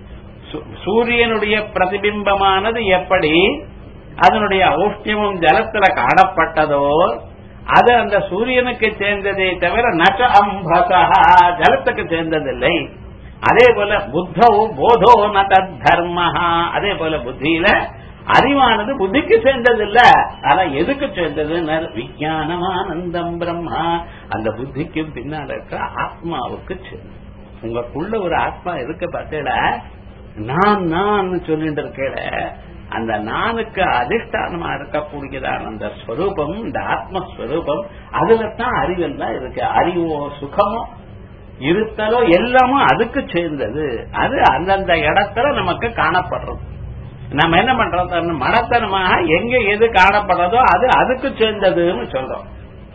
சூரியனுடைய பிரதிபிம்பமானது எப்படி அதனுடைய ஔஷ்டியமும் ஜலத்துல காணப்பட்டதோ அது அந்த சூரியனுக்கு சேர்ந்ததே தவிர நச்ச அம்பசா ஜலத்துக்கு சேர்ந்ததில்லை அதே போல புத்தோ போதோ ந தர்மஹா அதே போல புத்தியில அறிவானது புத்திக்கு சேர்ந்ததில்ல ஆனா எதுக்கு சேர்ந்தது விஜயானமானந்தம் பிரம்மா அந்த புத்திக்கும் பின்னால இருக்கிற ஆத்மாவுக்கு சேர்ந்தது உங்களுக்குள்ள ஒரு ஆத்மா இருக்க பார்த்தேட நான் நான் சொல்லிட்டு இருக்கேட அந்த நானுக்கு அதிஷ்டானமா இருக்கக்கூடியதான அந்த ஸ்வரூபம் இந்த ஆத்மஸ்வரூபம் அதுல தான் அறிவெல்லாம் இருக்கு அறிவோ சுகமோ இருத்தலோ எல்லாமும் அதுக்கு சேர்ந்தது அது அந்தந்த இடத்துல நமக்கு காணப்படுறது நம்ம என்ன பண்றோம் மடத்தனமாக எங்க எது காணப்படுறதோ அது அதுக்கு சேர்ந்ததுன்னு சொல்றோம்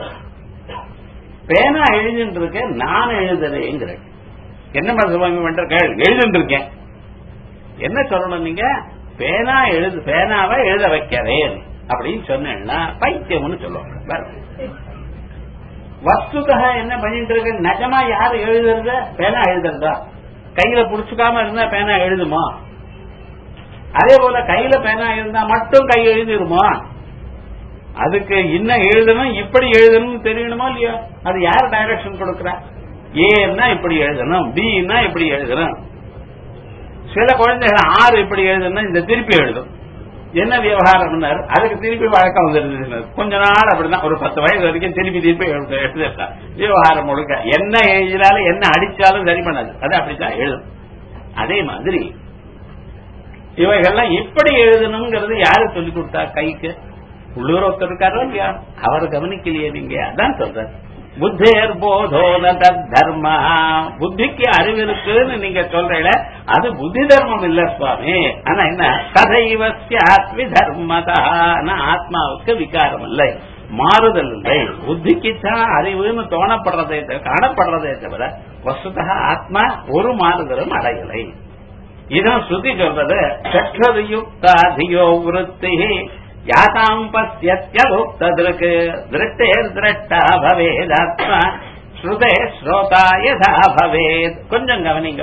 பேனா எழுதிட்டு இருக்கேன் நான் எழுதுறேங்கிறேன் என்ன மனசுவாமி பண்றேன் எழுதிட்டு இருக்கேன் என்ன சொல்லணும் நீங்க பேனா எழுது பேனாவை எழுத வைக்கிறேன் அப்படின்னு சொன்னேன்னா பைத்தியம்னு சொல்லுவாங்க வஸ்துக்காக என்ன பண்ணிட்டு இருக்கு நிஜமா யாரு எழுதுறத பேனா எழுதுறதா கையில புடிச்சுக்காம இருந்தா பேனா எழுதுமா அதே போல கையில பேனா இருந்தா மட்டும் கை எழுதிருமா அதுக்கு என்ன எழுதணும் இப்படி எழுதணும் தெரியணுமா இல்லையா அது யார் டைரக்ஷன் கொடுக்கறா ஏன்னா இப்படி எழுதணும் பின்னா இப்படி எழுதணும் சில குழந்தைகள் ஆறு இப்படி எழுதணும் இந்த திருப்பி எழுதும் என்ன விவகாரம் அதுக்கு திருப்பி வழக்கம் வந்துருது கொஞ்ச நாள் அப்படிதான் ஒரு பத்து வயசு வரைக்கும் திருப்பி திருப்பி எழுதுறா விவகாரம் முழுக்க என்ன எழுதினாலும் என்ன அடிச்சாலும் சரி பண்ணாது அது அப்படித்தான் எழுதும் அதே மாதிரி இவைகள்லாம் எப்படி எழுதணுங்கிறது யாரு சொல்லி கொடுத்தா கைக்கு உள்ளூர் ஒருத்தர் இருக்காரோ இல்லையா அவர் கவனிக்கலையே நீங்க அதான் சொல்ற புத்தேர் போதோன தர்ம புத்திக்கு அறிவு இருக்குன்னு நீங்க சொல்றீங்க அது புத்தி தர்மம் இல்ல சுவாமி ஆனா என்ன கதைவசியாத்வி தர்மதா ஆனா ஆத்மாவுக்கு விகாரம் இல்லை மாறுதல் இல்லை புத்திக்கு தான் அறிவுன்னு தோணப்படுறதே தவிர காணப்படுறதே தவிர வசுதா ஆத்மா ஒரு மாறுதலும் அடையலை இதான் ஸ்ருதி சொல்றது சற்றதுயுக்தாதியோ விருத்தி யாதாம் பசியத்யபுக்ததற்கு திருட்டேர் திரட்டா பவேதாத்மா ஸ்ருதே ஸ்ரோதா யதா பவேத் கொஞ்சம் கவனிங்க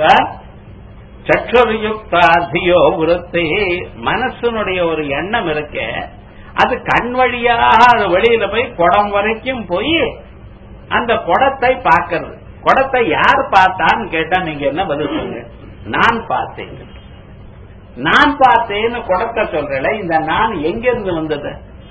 சற்றுயுக்தாதியோ விருத்தி மனசனுடைய ஒரு எண்ணம் இருக்கே அது கண் வழியாக அது வெளியில போய் குடம் வரைக்கும் போய் அந்த குடத்தை பார்க்கறது குடத்தை யார் பார்த்தான்னு கேட்டா நீங்க என்ன பதில் சொல்லுங்க நான் பார்த்தேன் நான் பார்த்தேன்னு குடத்தை சொல்றல இந்த நான் எங்க இருந்து வந்தது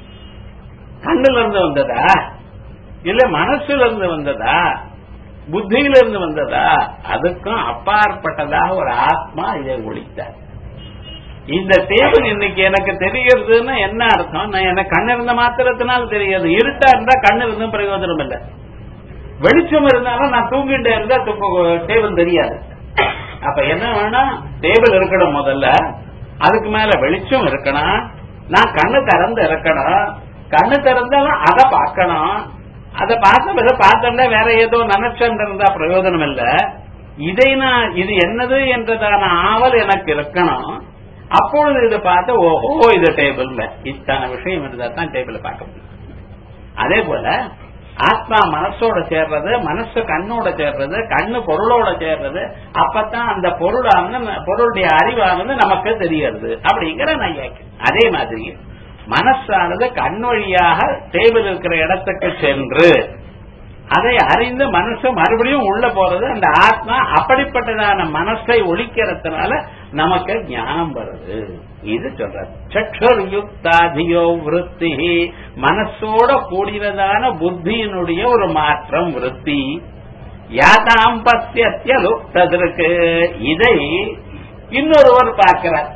கண்ணுல இருந்து வந்ததா இல்ல மனசுல இருந்து வந்ததா புத்தியில இருந்து வந்ததா அதுக்கும் அப்பாற்பட்டதாக ஒரு ஆத்மா இதை ஒழித்தார் இந்த டேபிள் இன்னைக்கு எனக்கு தெரியறதுன்னு என்ன அர்த்தம் நான் எனக்கு கண்ணு இருந்த மாத்திரத்தினால தெரியாது இருட்டா இருந்தா கண்ணு இருந்தும் பிரயோஜனம் இல்லை வெளிச்சம் இருந்தாலும் நான் தூங்கிட்டே இருந்தா டேபிள் தெரியாது அப்ப என்ன வேணும் டேபிள் இருக்கணும் முதல்ல அதுக்கு மேல வெளிச்சம் இருக்கணும் நான் கண்ணு திறந்து இருக்கணும் கண்ணு திறந்தாலும் அதை பார்க்கணும் அதை பார்த்த பிறகு பார்த்தோம்னா வேற ஏதோ நினைச்சுட்டு இருந்தா பிரயோஜனம் இல்ல இதை நான் இது என்னது என்றதான ஆவல் எனக்கு இருக்கணும் அப்பொழுது இதை பார்த்து ஓஹோ இது டேபிள் இத்தனை விஷயம் இருந்தா தான் டேபிள் பார்க்க முடியும் அதே போல ஆத்மா மனசோட சேர்றது மனசு கண்ணோட சேர்றது கண்ணு பொருளோட சேர்றது அப்பதான் அந்த பொருளானது பொருளுடைய அறிவானது நமக்கு தெரியாது அப்படிங்கிற நையாக்கு அதே மாதிரி மனசானது கண் வழியாக டேபிள் இருக்கிற இடத்துக்கு சென்று அதை அறிந்து மனசு மறுபடியும் உள்ள போறது அந்த ஆத்மா அப்படிப்பட்டதான மனசை ஒழிக்கிறதுனால நமக்கு ஞானம் வருது இது சொல்ற சற்றொரு யுக்தாதியோ விருத்தி மனசோட கூடினதான புத்தியினுடைய ஒரு மாற்றம் விருத்தி யாதாம் பத்தியத்திய லுப்ததற்கு இதை இன்னொருவர் பார்க்கிறார்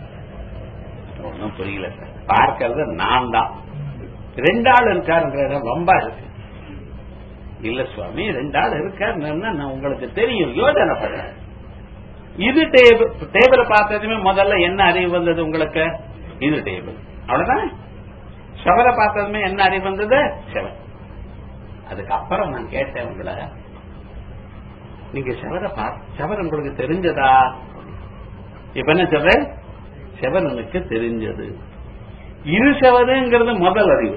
ஒன்னும் புரியல சார் பார்க்கறது நான் தான் ரெண்டு ஆள் இருக்காருங்கிற ரொம்ப இருக்கு இல்ல சுவாமி ரெண்டு ஆள் இருக்காருன்னா நான் உங்களுக்கு தெரியும் யோஜனை பண்றேன் இது டேபிள் டேபிளை பார்த்ததுமே முதல்ல என்ன அறிவு வந்தது உங்களுக்கு இது டேபிள் அவ்வளவுதான் செவரை பார்த்ததுமே என்ன அறிவு வந்தது செவர் அதுக்கப்புறம் நான் கேட்டேன் உங்களை நீங்க செவரை பார்த்து செவர் உங்களுக்கு தெரிஞ்சதா இப்ப என்ன சொல்றேன் செவரனுக்கு தெரிஞ்சது இரு செவருங்கிறது முதல் அறிவு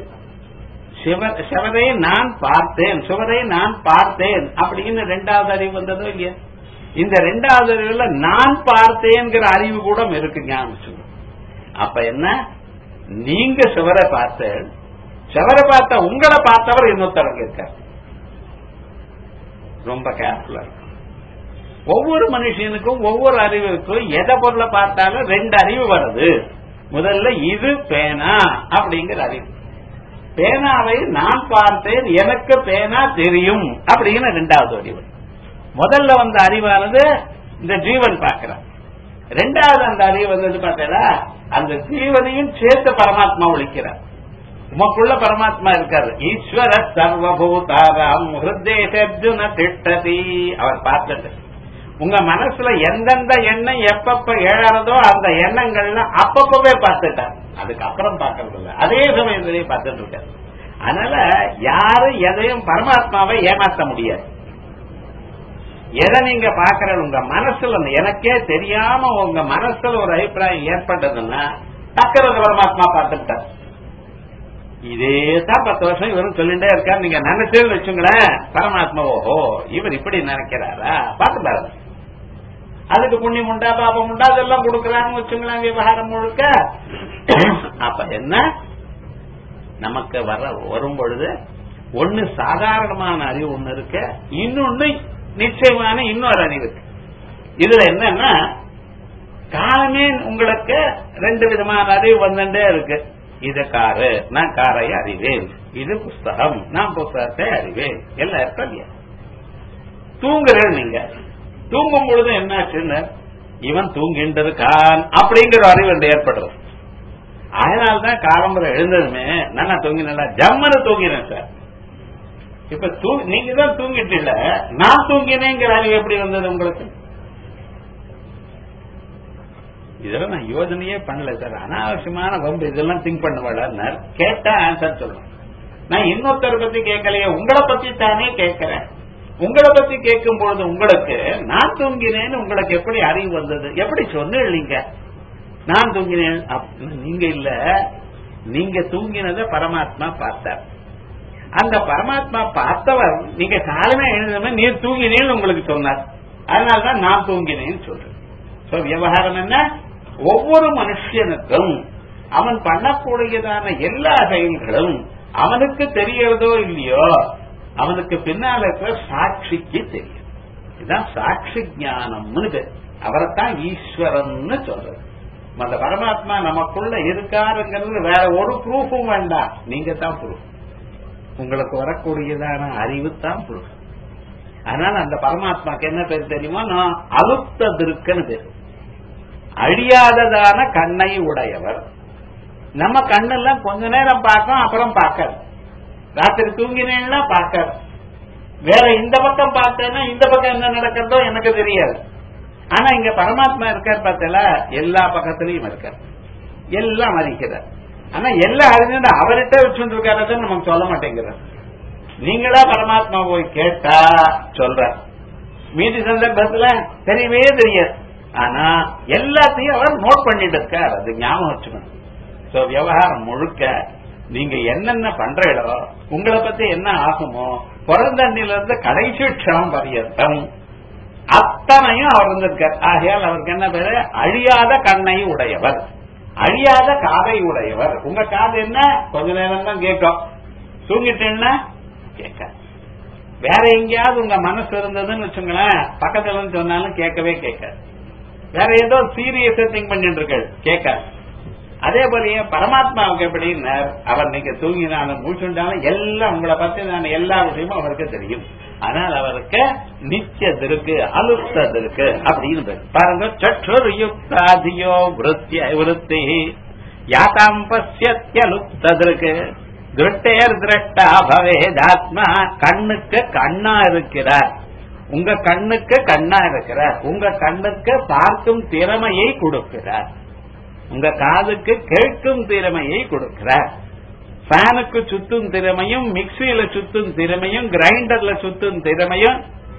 சிவரை நான் பார்த்தேன் சுவரை நான் பார்த்தேன் அப்படின்னு ரெண்டாவது அறிவு வந்ததோ இல்லையா இந்த ரெண்டாவது அறிவுல நான் பார்த்தேங்கிற அறிவு கூட இருக்கு ஞாபகம் அப்ப என்ன நீங்க சுவரை பார்த்த சுவரை பார்த்த உங்களை பார்த்தவர் இன்னொருத்தவங்க இருக்கார் ரொம்ப கேர்ஃபுல்லா இருக்கும் ஒவ்வொரு மனுஷனுக்கும் ஒவ்வொரு அறிவுக்கும் எதை பொருளை பார்த்தாலும் ரெண்டு அறிவு வருது முதல்ல இது பேனா அப்படிங்கிற அறிவு பேனாவை நான் பார்த்தேன் எனக்கு பேனா தெரியும் அப்படின்னு ரெண்டாவது அறிவு முதல்ல வந்த அறிவானது இந்த ஜீவன் பார்க்கிறான் ரெண்டாவது அந்த அறிவு வந்தது பார்த்தா அந்த ஜீவனையும் சேர்த்து பரமாத்மா ஒழிக்கிறார் உமக்குள்ள பரமாத்மா இருக்காரு ஈஸ்வர சர்வபூதாராம் ஹிருதேஷர்ஜுன திட்டதி அவர் பார்த்துட்டு உங்க மனசுல எந்தெந்த எண்ணம் எப்பப்ப எழறதோ அந்த எண்ணங்கள்ல அப்பப்பவே பார்த்துட்டார் அதுக்கப்புறம் பார்க்கறது இல்ல அதே சமயத்திலேயே பார்த்துட்டு இருக்காரு அதனால யாரும் எதையும் பரமாத்மாவை ஏமாத்த முடியாது எதை நீங்க பாக்குற உங்க மனசுல எனக்கே தெரியாம உங்க மனசுல ஒரு அபிப்பிராயம் ஏற்பட்டதுன்னா டக்குறது பரமாத்மா பார்த்துட்டார் இதே தான் பத்து வருஷம் இவரும் சொல்லிட்டே இருக்காரு நீங்க நினைச்சேன்னு வச்சுங்களேன் பரமாத்மா ஓஹோ இவர் இப்படி நினைக்கிறாரா பார்த்து பாருங்க அதுக்கு புண்ணியம் உண்டா பாபம் உண்டா அதெல்லாம் கொடுக்கறான்னு வச்சுங்களேன் விவகாரம் முழுக்க அப்ப என்ன நமக்கு வர வரும் பொழுது ஒன்னு சாதாரணமான அறிவு ஒண்ணு இருக்கு இன்னொன்னு நிச்சயமான இன்னொரு அறிவு இருக்கு இதுல என்னன்னா காலமே உங்களுக்கு ரெண்டு விதமான அறிவு வந்துட்டே இருக்கு இது காரு நான் காரை அறிவேன் இது புஸ்தகம் நான் புஸ்தகத்தை அறிவேன் எல்லாம் இருக்கா இல்லையா தூங்குறேன் நீங்க தூங்கும் பொழுது என்னாச்சுன்னு இவன் தூங்கிட்டு இருக்கான் அப்படிங்கிற அறிவு என்று ஏற்படுறது அதனால்தான் காலம்பரை எழுந்ததுமே நான் தூங்கினா ஜம்மனு தூங்கினேன் சார் இப்ப தூ நீங்க தான் தூங்கிட்டு இல்ல நான் தூங்கினேங்கிற அறிவு எப்படி வந்தது உங்களுக்கு இதெல்லாம் நான் யோசனையே பண்ணல சார் அனாவசியமான வம்பு இதெல்லாம் திங்க் பண்ண கேட்டா ஆன்சர் சொல்லணும் நான் இன்னொருத்தரை பத்தி கேட்கலையே உங்களை பத்தி தானே கேட்கிறேன் உங்களை பத்தி கேட்கும் பொழுது உங்களுக்கு நான் தூங்கினேன்னு உங்களுக்கு எப்படி அறிவு வந்தது எப்படி சொன்னீங்க நான் தூங்கினேன் அப்ப- நீங்க இல்ல நீங்க தூங்கினத பரமாத்மா பார்த்தார் அந்த பரமாத்மா பார்த்தவர் நீங்க காலமே எழுந்தமே நீ தூங்கினேன்னு உங்களுக்கு சொன்னார் அதனாலதான் நான் தூங்கினேன்னு சொல்றேன் சோ விவகாரம் என்ன ஒவ்வொரு மனுஷனுக்கும் அவன் பண்ணக்கூடியதான எல்லா செயல்களும் அவனுக்கு தெரியறதோ இல்லையோ அவனுக்கு பின்னால இருக்கிற சாட்சிக்கு தெரியும் இதுதான் சாட்சி ஞானம்னு பேர் அவரைத்தான் ஈஸ்வரன்னு சொல்றது அந்த பரமாத்மா நமக்குள்ள இருக்காருங்கிறது வேற ஒரு ப்ரூஃபும் வேண்டாம் நீங்க தான் ப்ரூஃப் உங்களுக்கு வரக்கூடியதான அறிவு தான் ப்ரூஃப் அதனால அந்த பரமாத்மாக்கு என்ன பேர் தெரியுமா நான் அலுப்த திருக்குன்னு பேர் அழியாததான கண்ணை உடையவர் நம்ம கண்ணெல்லாம் கொஞ்ச நேரம் பார்க்கும் அப்புறம் பார்க்காது ராத்திரி தூங்கினேன்னா பார்க்காது வேற இந்த பக்கம் பார்த்தேன்னா இந்த பக்கம் என்ன நடக்கிறதோ எனக்கு தெரியாது ஆனா இங்க பரமாத்மா இருக்கார் பார்த்தல எல்லா பக்கத்திலையும் இருக்கார் எல்லாம் அறிக்கிறார் ஆனா எல்லாம் அறிஞ்சுட்டு அவர்கிட்ட வச்சுட்டு இருக்காரு நமக்கு சொல்ல மாட்டேங்கிறார் நீங்களா பரமாத்மா போய் கேட்டா சொல்ற மீதி சந்தர்ப்பத்துல தெரியவே தெரியாது ஆனா எல்லாத்தையும் அவர் நோட் பண்ணிட்டு இருக்கார் அது ஞாபகம் வச்சுக்கணும் சோ விவகாரம் முழுக்க நீங்க என்னென்ன பண்றீங்களோ உங்களை பத்தி என்ன ஆகுமோ பிறந்தண்ணில இருந்து கடைசி க்ஷணம் பரியந்தம் அத்தனையும் அவர் இருந்திருக்கார் ஆகையால் அவருக்கு என்ன பேரு அழியாத கண்ணை உடையவர் அழியாத காதை உடையவர் உங்க காது என்ன கொஞ்ச நேரம் தான் கேட்கும் தூங்கிட்டேன்னா கேட்க வேற எங்கேயாவது உங்க மனசு இருந்ததுன்னு வச்சுங்களேன் பக்கத்துல இருந்து சொன்னாலும் கேட்கவே கேட்காது வேற ஏதோ சீரியஸா திங்க் பண்ணிட்டு இருக்கு கேட்காது அதே போலயே பரமாத்மாவுக்கு எப்படின்னார் அவர் நீங்க தூங்கினாலும் மூச்சுண்டாலும் எல்லாம் உங்களை பத்தி நான் எல்லா விஷயமும் அவருக்கு தெரியும் ஆனால் அவருக்கு நிச்சயத்திற்கு அலுத்ததற்கு அப்படின்னு பேர். பாருங்க சற்றுர் யுக்தாதியோ விருத்திய விருத்தி யாத்தாம் பசியலுத்ததற்கு திருட்டேர் திரட்டா பவேதாத்மா கண்ணுக்கு கண்ணா இருக்கிறார் உங்க கண்ணுக்கு கண்ணா இருக்கிறார் உங்க கண்ணுக்கு பார்க்கும் திறமையை கொடுக்கிறார் உங்க காதுக்கு கேட்கும் திறமையை கொடுக்கிறார் ஃபேனுக்கு சுத்தும் திறமையும் மிக்சியில சுத்தும் திறமையும் கிரைண்டர்ல சுத்தும் திறமையும்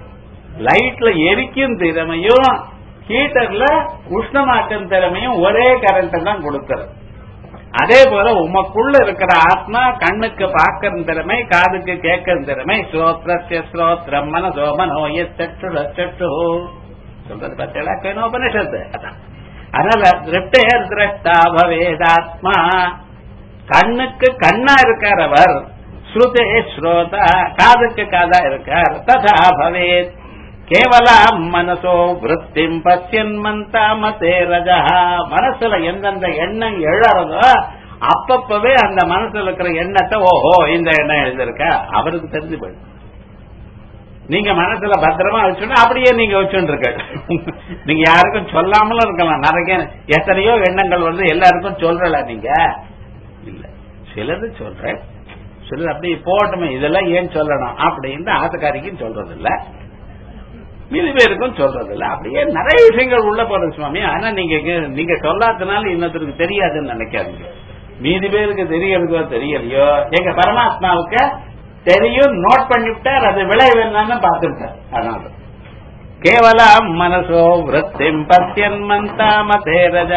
லைட்ல எரிக்கும் திறமையும் ஹீட்டர்ல உஷ்ணமாக்கும் திறமையும் ஒரே கரண்ட் தான் கொடுக்கிறது அதே போல உமக்குள்ள இருக்கிற ஆத்மா கண்ணுக்கு பார்க்கற திறமை காதுக்கு கேட்கிற திறமை ஸ்ரோத்ரஸ்ய ஸ்ரோத்ரம் மனசோ மனோய சற்று சற்று சொல்றது பத்தியா கேனோபனிஷத்து அதான் அதனால திருப்தேர் திரஷ்டா பவேதாத்மா கண்ணுக்கு கண்ணா இருக்கார் அவர் ஸ்ருதே ஸ்ரோதா காதுக்கு காதா இருக்கார் ததா பவேத் கேவல மனசோ விருத்திம் பசியன் மந்தா மதே ரஜா மனசுல எந்தெந்த எண்ணம் எழறதோ அப்பப்பவே அந்த மனசுல இருக்கிற எண்ணத்தை ஓஹோ இந்த எண்ணம் எழுதிருக்கா அவருக்கு தெரிஞ்சு போயிடும் நீங்க மனசுல பத்திரமா வச்சுன்னா அப்படியே நீங்க வச்சுட்டு நீங்க யாருக்கும் சொல்லாமலும் இருக்கலாம் நிறைய எத்தனையோ எண்ணங்கள் வந்து எல்லாருக்கும் சொல்றல நீங்க இல்ல சிலது சொல்றேன் சிலது அப்படியே போட்டோமே இதெல்லாம் ஏன் சொல்லணும் அப்படின்னு ஆசக்காரிக்கும் சொல்றது இல்ல மீதி பேருக்கும் சொல்றது இல்ல அப்படியே நிறைய விஷயங்கள் உள்ள போறது சுவாமி ஆனா நீங்க நீங்க சொல்லாதனால இன்னொருத்தருக்கு தெரியாதுன்னு நினைக்காதீங்க மீதி பேருக்கு தெரியறதோ தெரியலையோ எங்க பரமாத்மாவுக்கு தெரியும் நோட் பண்ணிவிட்டார் அது விளைவு என்னன்னு பார்த்துட்டார் அதனால கேவலம் மனசோ விருத்திம் பசியன் மந்தா மதே ரஜா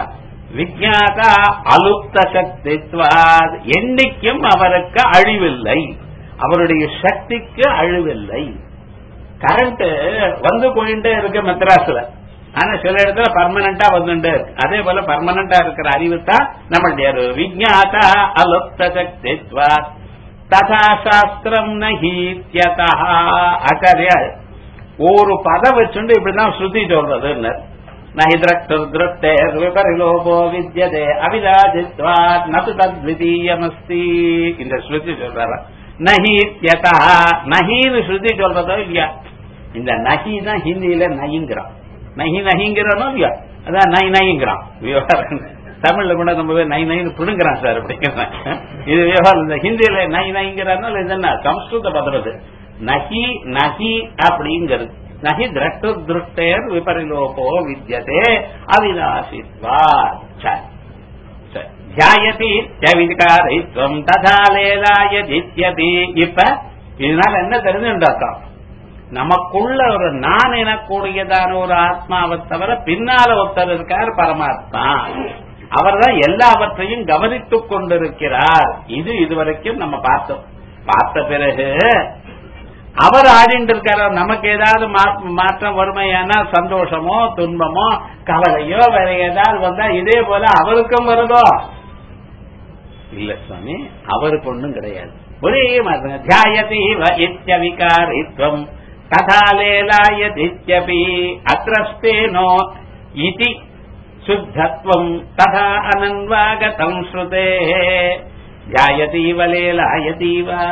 விஜாதா அலுப்த சக்தித்வாத் என்னைக்கும் அவருக்கு அழிவில்லை அவருடைய சக்திக்கு அழிவில்லை கரண்ட் வந்து போயிட்டே இருக்கு மெத்ராஸ்ல ஆனா சில இடத்துல பர்மனண்டா வந்துட்டே இருக்கு அதே போல பர்மனண்டா இருக்கிற அறிவு தான் நம்மளுடைய விஜாதா அலுப்த சக்தித்வாத் ததா சாஸ்திரம் நஹீத்யதா ஆச்சாரியா ஒரு பதம் வச்சுண்டு இப்படிதான் ஸ்ருதி சொல்றதுன்னு நஹி திருஷ்டே விபரிலோபோ வித்யதே அவிராஜித்வாத் நது தத்விதீயமஸ்தி இந்த ஸ்ருதி சொல்றாரா நஹீத்யதா நஹீன்னு ஸ்ருதி சொல்றதோ இல்லையா இந்த நஹி தான் ஹிந்தியில நயிங்கிறான் நகி நகிங்கிறானோ இல்லையா அதான் நை நைங்கிறான் விவகாரம் தமிழ்ல கூட நம்ம பேர் நை நைன்னு பிடுங்குறான் சார் அப்படிங்கிறான் இது விவகாரம் இந்த ஹிந்தியில நை நைங்கிறானோ இது என்ன சம்ஸ்கிருத பதறது நகி நகி அப்படிங்கிறது நகி திரட்டு திருஷ்டேர் விபரிலோபோ வித்தியதே அவிநாசித்வா சரி சரி தியாயதி விகாரித்வம் ததா லேலாயதித்யதி இப்ப இதனால என்ன தெரிஞ்சுட்டாக்கா நமக்குள்ள ஒரு நான் எனக்கூடியதான ஒரு ஆத்மாவை தவிர பின்னால ஒருத்தர் இருக்கார் பரமாத்மா அவர்தான் எல்லாவற்றையும் கவனித்துக் கொண்டிருக்கிறார் இது இதுவரைக்கும் நம்ம பார்த்தோம் பார்த்த பிறகு அவர் ஆடிட்டு இருக்கார நமக்கு ஏதாவது மாற்றம் வறுமையானா சந்தோஷமோ துன்பமோ கவலையோ வேற ஏதாவது வந்தா இதே போல அவருக்கும் வருதோ இல்ல சுவாமி அவருக்கு ஒண்ணும் கிடையாது ஒரே மாதிரி தியாயதி இத்திய விகாரித்வம் ததாலேலாயதித்யபி அத்திரஸ்தேனோ இதி சுத்தத்வம் ததா அனன்வாகதம் ஸ்ருதே தியாயதீவ லேலாயதீவா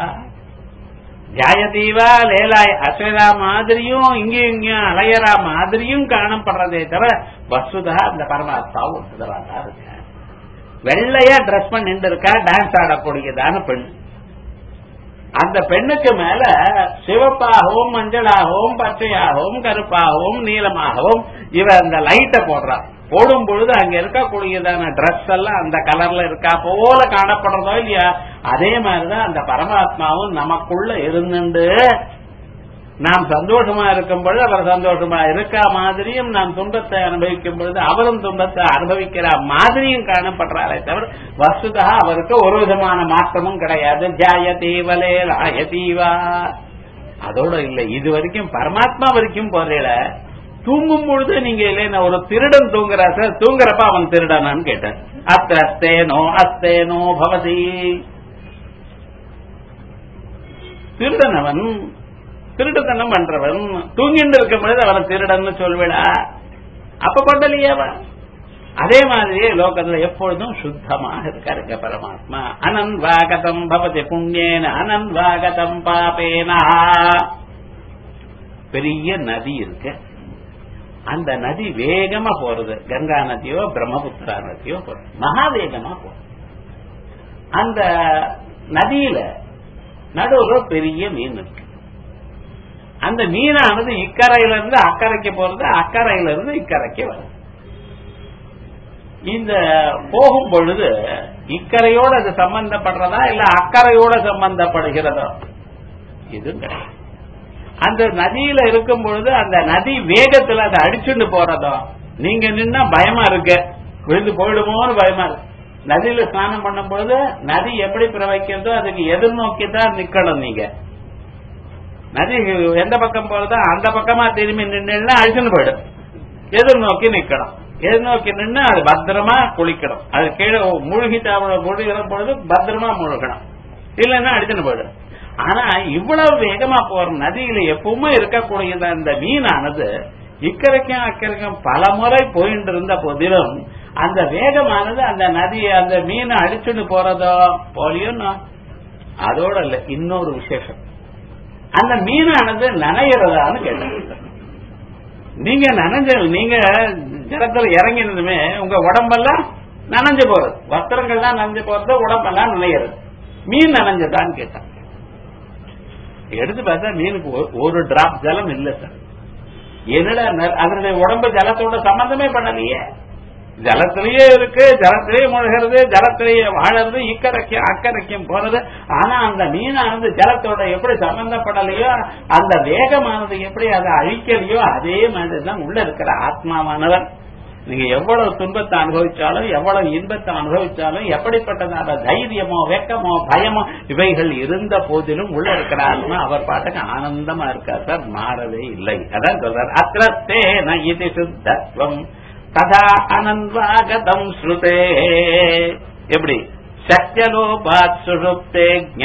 தியாயதீவா லேலாய் அசைரா மாதிரியும் இங்கேயும் இங்கேயும் அலையறா மாதிரியும் காணப்படுறதே தவிர வசுதா அந்த பரமாத்மா ஒத்துதலாதான் இருக்க வெள்ளையா ட்ரெஸ் பண்ணிட்டு இருக்கா டான்ஸ் ஆடக்கூடியதான பெண் அந்த பெண்ணுக்கு மேல சிவப்பாகவும் மஞ்சளாகவும் பச்சையாகவும் கருப்பாகவும் நீளமாகவும் இவ அந்த லைட்டை போடுறான் போடும் பொழுது அங்க இருக்கக்கூடியதான ட்ரெஸ் எல்லாம் அந்த கலர்ல இருக்கா போல காணப்படுறதோ இல்லையா அதே மாதிரிதான் அந்த பரமாத்மாவும் நமக்குள்ள இருந்துண்டு நாம் சந்தோஷமா இருக்கும் பொழுது அவர் சந்தோஷமா இருக்கா மாதிரியும் நாம் துன்பத்தை அனுபவிக்கும் பொழுது அவரும் துன்பத்தை அனுபவிக்கிற மாதிரியும் காணப்படுறாரே தவிர வசுதா அவருக்கு ஒரு விதமான மாற்றமும் கிடையாது ஜாயதீவலே லாயதீவா அதோட இல்ல இது வரைக்கும் பரமாத்மா வரைக்கும் போறீல தூங்கும் பொழுது நீங்க இல்லைன்னா ஒரு திருடன் தூங்குறா சார் தூங்குறப்ப அவன் திருடனான்னு கேட்டேன் அத்த அஸ்தேனோ அஸ்தேனோ பவதி திருடன் அவன் திருட்டுத்தனம் பண்றவன் தூங்கிட்டு இருக்கும் பொழுது அவன் திருடன்னு சொல்விடா அப்ப கொண்டலையே அவன் அதே மாதிரியே லோகத்துல எப்பொழுதும் சுத்தமாக இருக்காருங்க பரமாத்மா அனன்வாகதம் பவதி புண்ணியேன அனன்வாகதம் பாபேனா பெரிய நதி இருக்கு அந்த நதி வேகமா போறது கங்கா நதியோ பிரம்மபுத்திரா நதியோ போறது மகா வேகமா போறது அந்த நதியில நடுவுல பெரிய மீன் இருக்கு அந்த மீனானது இக்கரையில இருந்து அக்கறைக்கு போறது அக்கறையில இருந்து இக்கரைக்கு வருது இந்த போகும் பொழுது இக்கரையோட அது சம்பந்தப்படுறதா இல்ல அக்கறையோட சம்பந்தப்படுகிறதா இது கிடையாது அந்த நதியில இருக்கும் பொழுது அந்த நதி வேகத்துல அதை அடிச்சுட்டு போறதோ நீங்க நின்னா பயமா இருக்கு விழுந்து போயிடுமோன்னு பயமா இருக்கு நதியில ஸ்நானம் பண்ணும் பொழுது நதி எப்படி பிரவைக்கிறதோ அதுக்கு எதிர்நோக்கி தான் நிக்கணும் நீங்க நதி எந்த பக்கம் போறதோ அந்த பக்கமா திரும்பி நின்னா அழிச்சுன்னு போயிடும் எதிர்நோக்கி நிக்கணும் எதிர்நோக்கி நின்று அது பத்திரமா குளிக்கணும் அது கீழே மூழ்கி முழுகிற பொழுது பத்திரமா முழுகணும் இல்லைன்னா அடிச்சுன்னு போயிடும் ஆனா இவ்வளவு வேகமா போற நதியில எப்பவுமே இருக்கக்கூடியது அந்த மீனானது இக்கரைக்கும் அக்கறைக்கும் பல முறை போயிட்டு இருந்த போதிலும் அந்த வேகமானது அந்த நதி அந்த மீனை அடிச்சுட்டு போறதோ போலியும் அதோட இல்ல இன்னொரு விசேஷம் அந்த மீனானது நனைகிறதான்னு கேட்டாங்க நீங்க நனைஞ்ச நீங்க ஜலத்துல இறங்கினதுமே உங்க உடம்பெல்லாம் நனைஞ்சு போறது வஸ்திரங்கள்லாம் நனைஞ்சு போறது உடம்பெல்லாம் நனைகிறது மீன் நனைஞ்சதான்னு கேட்டான் எடுத்து பார்த்தா மீனுக்கு ஒரு டிராப் ஜலம் இல்ல சார் என்னடா அதனுடைய உடம்பு ஜலத்தோட சம்பந்தமே பண்ணலையே ஜலத்திலேயே இருக்கு ஜலத்திலேயே முழுகிறது ஜலத்திலேயே வாழறது இக்கரைக்கும் அக்கறைக்கும் போறது ஆனா அந்த மீனானது ஜலத்தோட எப்படி சம்பந்தப்படலையோ அந்த வேகமானது எப்படி அதை அழிக்கலையோ அதே மாதிரிதான் உள்ள இருக்கிற ஆத்மாவானவன் நீங்க எவ்வளவு துன்பத்தை அனுபவிச்சாலும் எவ்வளவு இன்பத்தை அனுபவிச்சாலும் எப்படிப்பட்டதான தைரியமோ வெக்கமோ பயமோ இவைகள் இருந்த போதிலும் உள்ள இருக்கிற ஆத்மா அவர் பாட்டுக்கு ஆனந்தமா இருக்கார் சார் மாறவே இல்லை அதான் சொல்றார் அத்திரத்தே ந இது சுத்தத்வம் ததா அனன்வாகதம் ஸ்ருதே எப்படி சத்தியலோபாத் சுஷுப்தே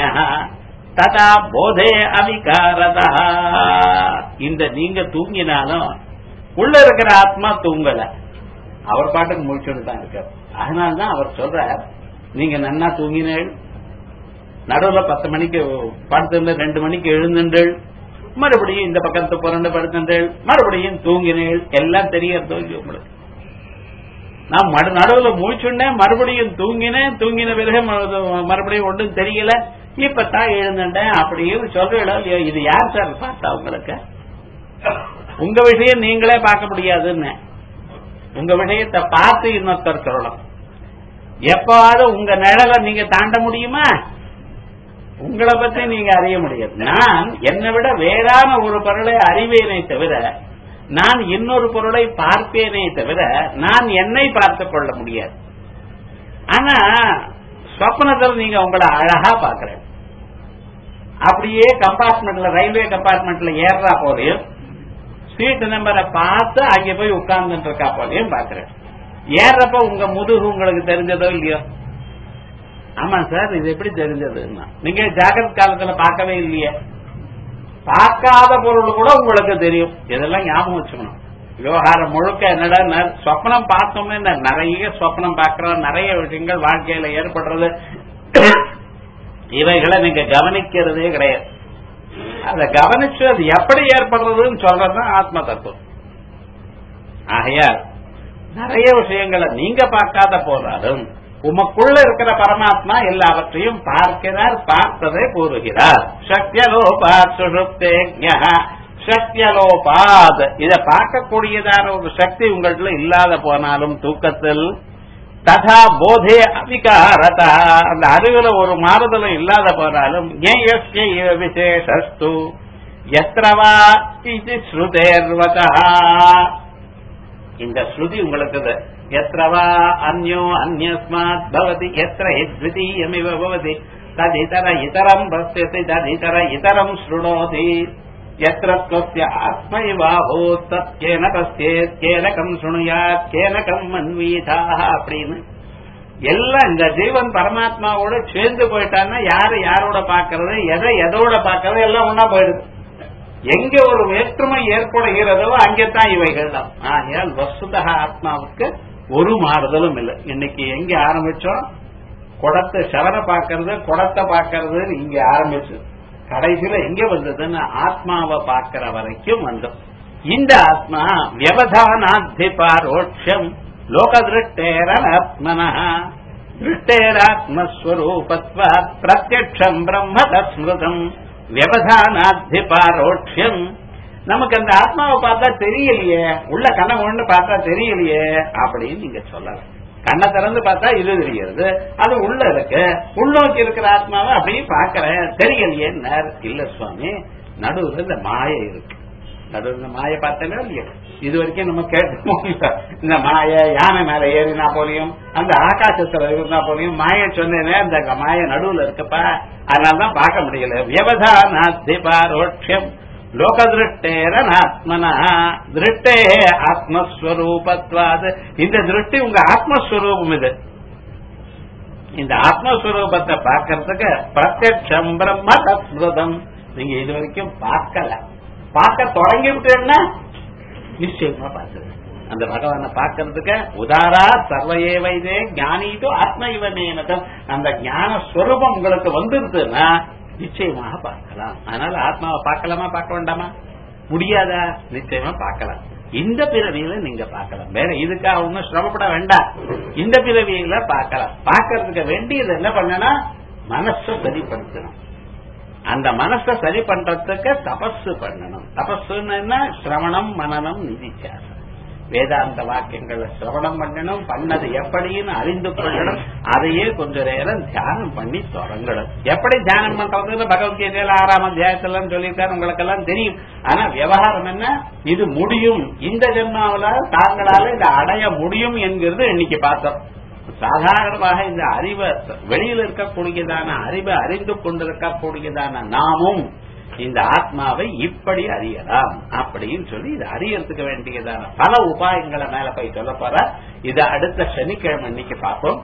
ததா போதே அவிகாரதா இந்த நீங்க தூங்கினாலும் உள்ள இருக்கிற ஆத்மா தூங்கல அவர் பாட்டுக்கு முடிச்சுட்டு தான் இருக்கார் அதனால்தான் அவர் சொல்றார் நீங்க நன்னா தூங்கினேள் நடுவுல பத்து மணிக்கு படுத்திருந்த ரெண்டு மணிக்கு எழுந்துங்கள் மறுபடியும் இந்த பக்கத்து புரண்டு படுத்தீர்கள் மறுபடியும் தூங்கினீள் எல்லாம் தெரியறதோ இல்லையோ உங்களுக்கு நான் மறு நடுவுல முழிச்சுட்டேன் மறுபடியும் தூங்கினேன் தூங்கின பிறகு மறு- மறுபடியும் ஒன்றும் தெரியல இப்பதான் எழுந்துட்டேன் அப்படின்னு சொல்றீங்களோ இல்லையோ இது யார் சார் பார்த்தா உங்களுக்கு உங்க விஷயம் நீங்களே பார்க்க முடியாதுன்னு உங்க விஷயத்தை பார்த்து இன்னொருத்தர் சொல்லலாம் எப்பாவது உங்க நிழலை நீங்க தாண்ட முடியுமா உங்களை பத்தி நீங்க அறிய முடியாது நான் என்னை விட வேறான ஒரு பொருளை அறிவேனே தவிர நான் இன்னொரு பொருளை பார்ப்பேனே தவிர நான் என்னை பார்த்துக் கொள்ள முடியாது ஆனா சொப்னத்தில் நீங்க உங்களை அழகா பாக்குறேன் அப்படியே கம்பார்ட்மெண்ட்ல ரயில்வே கம்பார்ட்மெண்ட்ல ஏறுறா போலையும் சீட் நம்பரை பார்த்து அங்க போய் உட்கார்ந்துட்டு இருக்கா போலையும் பாக்குறேன் ஏறப்ப உங்க முதுகு உங்களுக்கு தெரிஞ்சதோ இல்லையோ ஆமா சார் இது எப்படி தெரிஞ்சதுன்னா நீங்க ஜாகிரத காலத்துல பார்க்கவே இல்லையே பார்க்காத பொருள் கூட உங்களுக்கு தெரியும் இதெல்லாம் ஞாபகம் வச்சுக்கணும் விவகாரம் முழுக்க என்னடா ந- சொப்னம் பார்த்தோம்னு என்ன, நிறைய சொப்னம் பார்க்கிறோம் நிறைய விஷயங்கள் வாழ்க்கையில ஏற்படுறது இவைகளை நீங்க கவனிக்கிறதே கிடையாது அதை கவனிச்சு அது எப்படி ஏற்படுறதுன்னு சொல்றதுதான் ஆத்ம தத்துவம் ஆகையால் நிறைய விஷயங்களை நீங்க பார்க்காத போதாலும் உமக்குள்ள இருக்கிற பரமாத்மா எல்லாவற்றையும் பார்க்கிறார் பார்த்ததை கூறுகிறார் சக்தியலோபாத் சுஷுப்தேஜ்ஞா சக்தியலோபாத் இதை பார்க்கக்கூடியதான ஒரு சக்தி உங்கள்ட்ட இல்லாத போனாலும் தூக்கத்தில் ததா போதே அவிகாரதா அந்த அறிவுல ஒரு மாறுதலும் இல்லாத போனாலும் ஞேயஸ்ய இவ விசேஷஸ்து எத்திரவா இது ஸ்ருதேர்வதா இந்த ஸ்ருதி உங்களுக்கு இது. எத்திரவா அந்யோ அந்யஸ்மாத் பவதி எத்திர த்விதீயமிவ பவதி ததிதர இதரம் பஸ்யசி ததிதர இதரம் ஸ்ருணோதி எத்திர त्वस्य ஆத்மைவாபூத் தத்கேன பஸ்யேத் கேனகம் சுணுயாத் கேனகம் மன்வீதாக அப்படின்னு எல்லாம் இந்த ஜீவன் பரமாத்மாவோட சேர்ந்து போயிட்டான்னா யாரு யாரோட பாக்குறது எதை எதோட பாக்குறது எல்லாம் ஒன்னா போயிடுது எங்க ஒரு வேற்றுமை ஏற்படுகிறதோ அங்கேதான் இவைகள் தான் ஆகையால் வசுதக ஆத்மாவுக்கு ஒரு மாறுதலும் இல்லை இன்னைக்கு எங்க ஆரம்பிச்சோம் குடத்தை சவர பாக்குறது குடத்தை பாக்குறது இங்க ஆரம்பிச்சு கடைசியில எங்க வந்ததுன்னு ஆத்மாவை பார்க்கிற வரைக்கும் வந்தோம் இந்த ஆத்மா வியவதானாத்திபாரோட்சம் லோகதிருஷ்டேரனாத்மன திருஷ்டேராத்மஸ்வரூபத்வா பிரத்யக்ஷம் பிரம்ம தஸ்மிருதம் வியவதானாத்திபாரோட்சம் நமக்கு அந்த ஆத்மாவை பார்த்தா தெரியலையே உள்ள கண்ணை ஒண்ணு பார்த்தா தெரியலையே அப்படின்னு நீங்க சொல்லலாம் கண்ணை திறந்து பார்த்தா இது தெரிகிறது அது உள்ள இருக்கு உள்நோக்கி இருக்கிற ஆத்மாவை அப்படியே பாக்கிறேன் தெரியலையே இல்ல சுவாமி நடுவுல இந்த மாயை இருக்கு நடுவுல இந்த மாயை பார்த்தேன்னா இல்லையா இது வரைக்கும் நம்ம கேட்டோம் இல்ல? இந்த மாயை யானை மேல ஏறினா போலியும் அந்த ஆகாசத்துல இருந்தா போலியும் மாயை சொன்னேனே அந்த மாயை நடுவுல இருக்குப்பா அதனாலதான் பார்க்க முடியல வியவதானாத்திபாரோட்சம் லோகதிருஷ்டேரனாத்மனா திருஷ்டே ஆத்மஸ்வரூபத்வாது இந்த திருஷ்டி உங்க ஆத்மஸ்வரூபம் இது இந்த ஆத்மஸ்வரூபத்தை பார்க்கறதுக்கு பிரத்யக்ஷம் பிரம்ம தத்மிருதம் நீங்க இது வரைக்கும் பார்க்கல பார்க்க தொடங்கி விட்டேன்னா நிச்சயமா பார்த்தது அந்த பகவானை பார்க்கறதுக்கு உதாரா சர்வையே வைதே ஞானிதோ ஆத்ம இவனேனதம் அந்த ஞான ஸ்வரூபம் உங்களுக்கு வந்துருதுன்னா நிச்சயமாக பார்க்கலாம் அதனால ஆத்மாவை பார்க்கலாமா பார்க்க வேண்டாமா முடியாதா நிச்சயமா பார்க்கலாம் இந்த பிறவியில நீங்க பார்க்கலாம் வேற இதுக்காக ஒன்னும் சிரமப்பட வேண்டாம் இந்த பிறவியில பார்க்கலாம் பார்க்கறதுக்கு வேண்டியது என்ன பண்ணனா மனசை சரிப்படுத்தணும் அந்த மனசை சரி பண்றதுக்கு தபசு பண்ணணும் தபசுன்னு என்ன சிரவணம் மனனம் நிதிச்சாசம் வேதாந்த வாக்கியங்களை சிரவணம் பண்ணணும் பண்ணது எப்படின்னு அறிந்து கொள்ளணும் அதையே கொஞ்ச நேரம் தியானம் பண்ணி தொடங்கணும் எப்படி தியானம் பண்றதுன்னு பகவத்கீதையில ஆறாம் அத்தியாயத்துல சொல்லியிருக்காரு உங்களுக்கு எல்லாம் தெரியும் ஆனா விவகாரம் என்ன இது முடியும் இந்த ஜென்மாவில தாங்களால இதை அடைய முடியும் என்கிறது இன்னைக்கு பார்த்தோம் சாதாரணமாக இந்த அறிவை வெளியில் இருக்கக்கூடியதான அறிவை அறிந்து கொண்டிருக்கக்கூடியதான நாமும் இந்த ஆத்மாவை இப்படி அறியலாம் அப்படின்னு சொல்லி இது அறியறதுக்கு வேண்டியதான பல உபாயங்களை மேல போய் சொல்ல போற இதை அடுத்த சனிக்கிழமை இன்னைக்கு பார்ப்போம்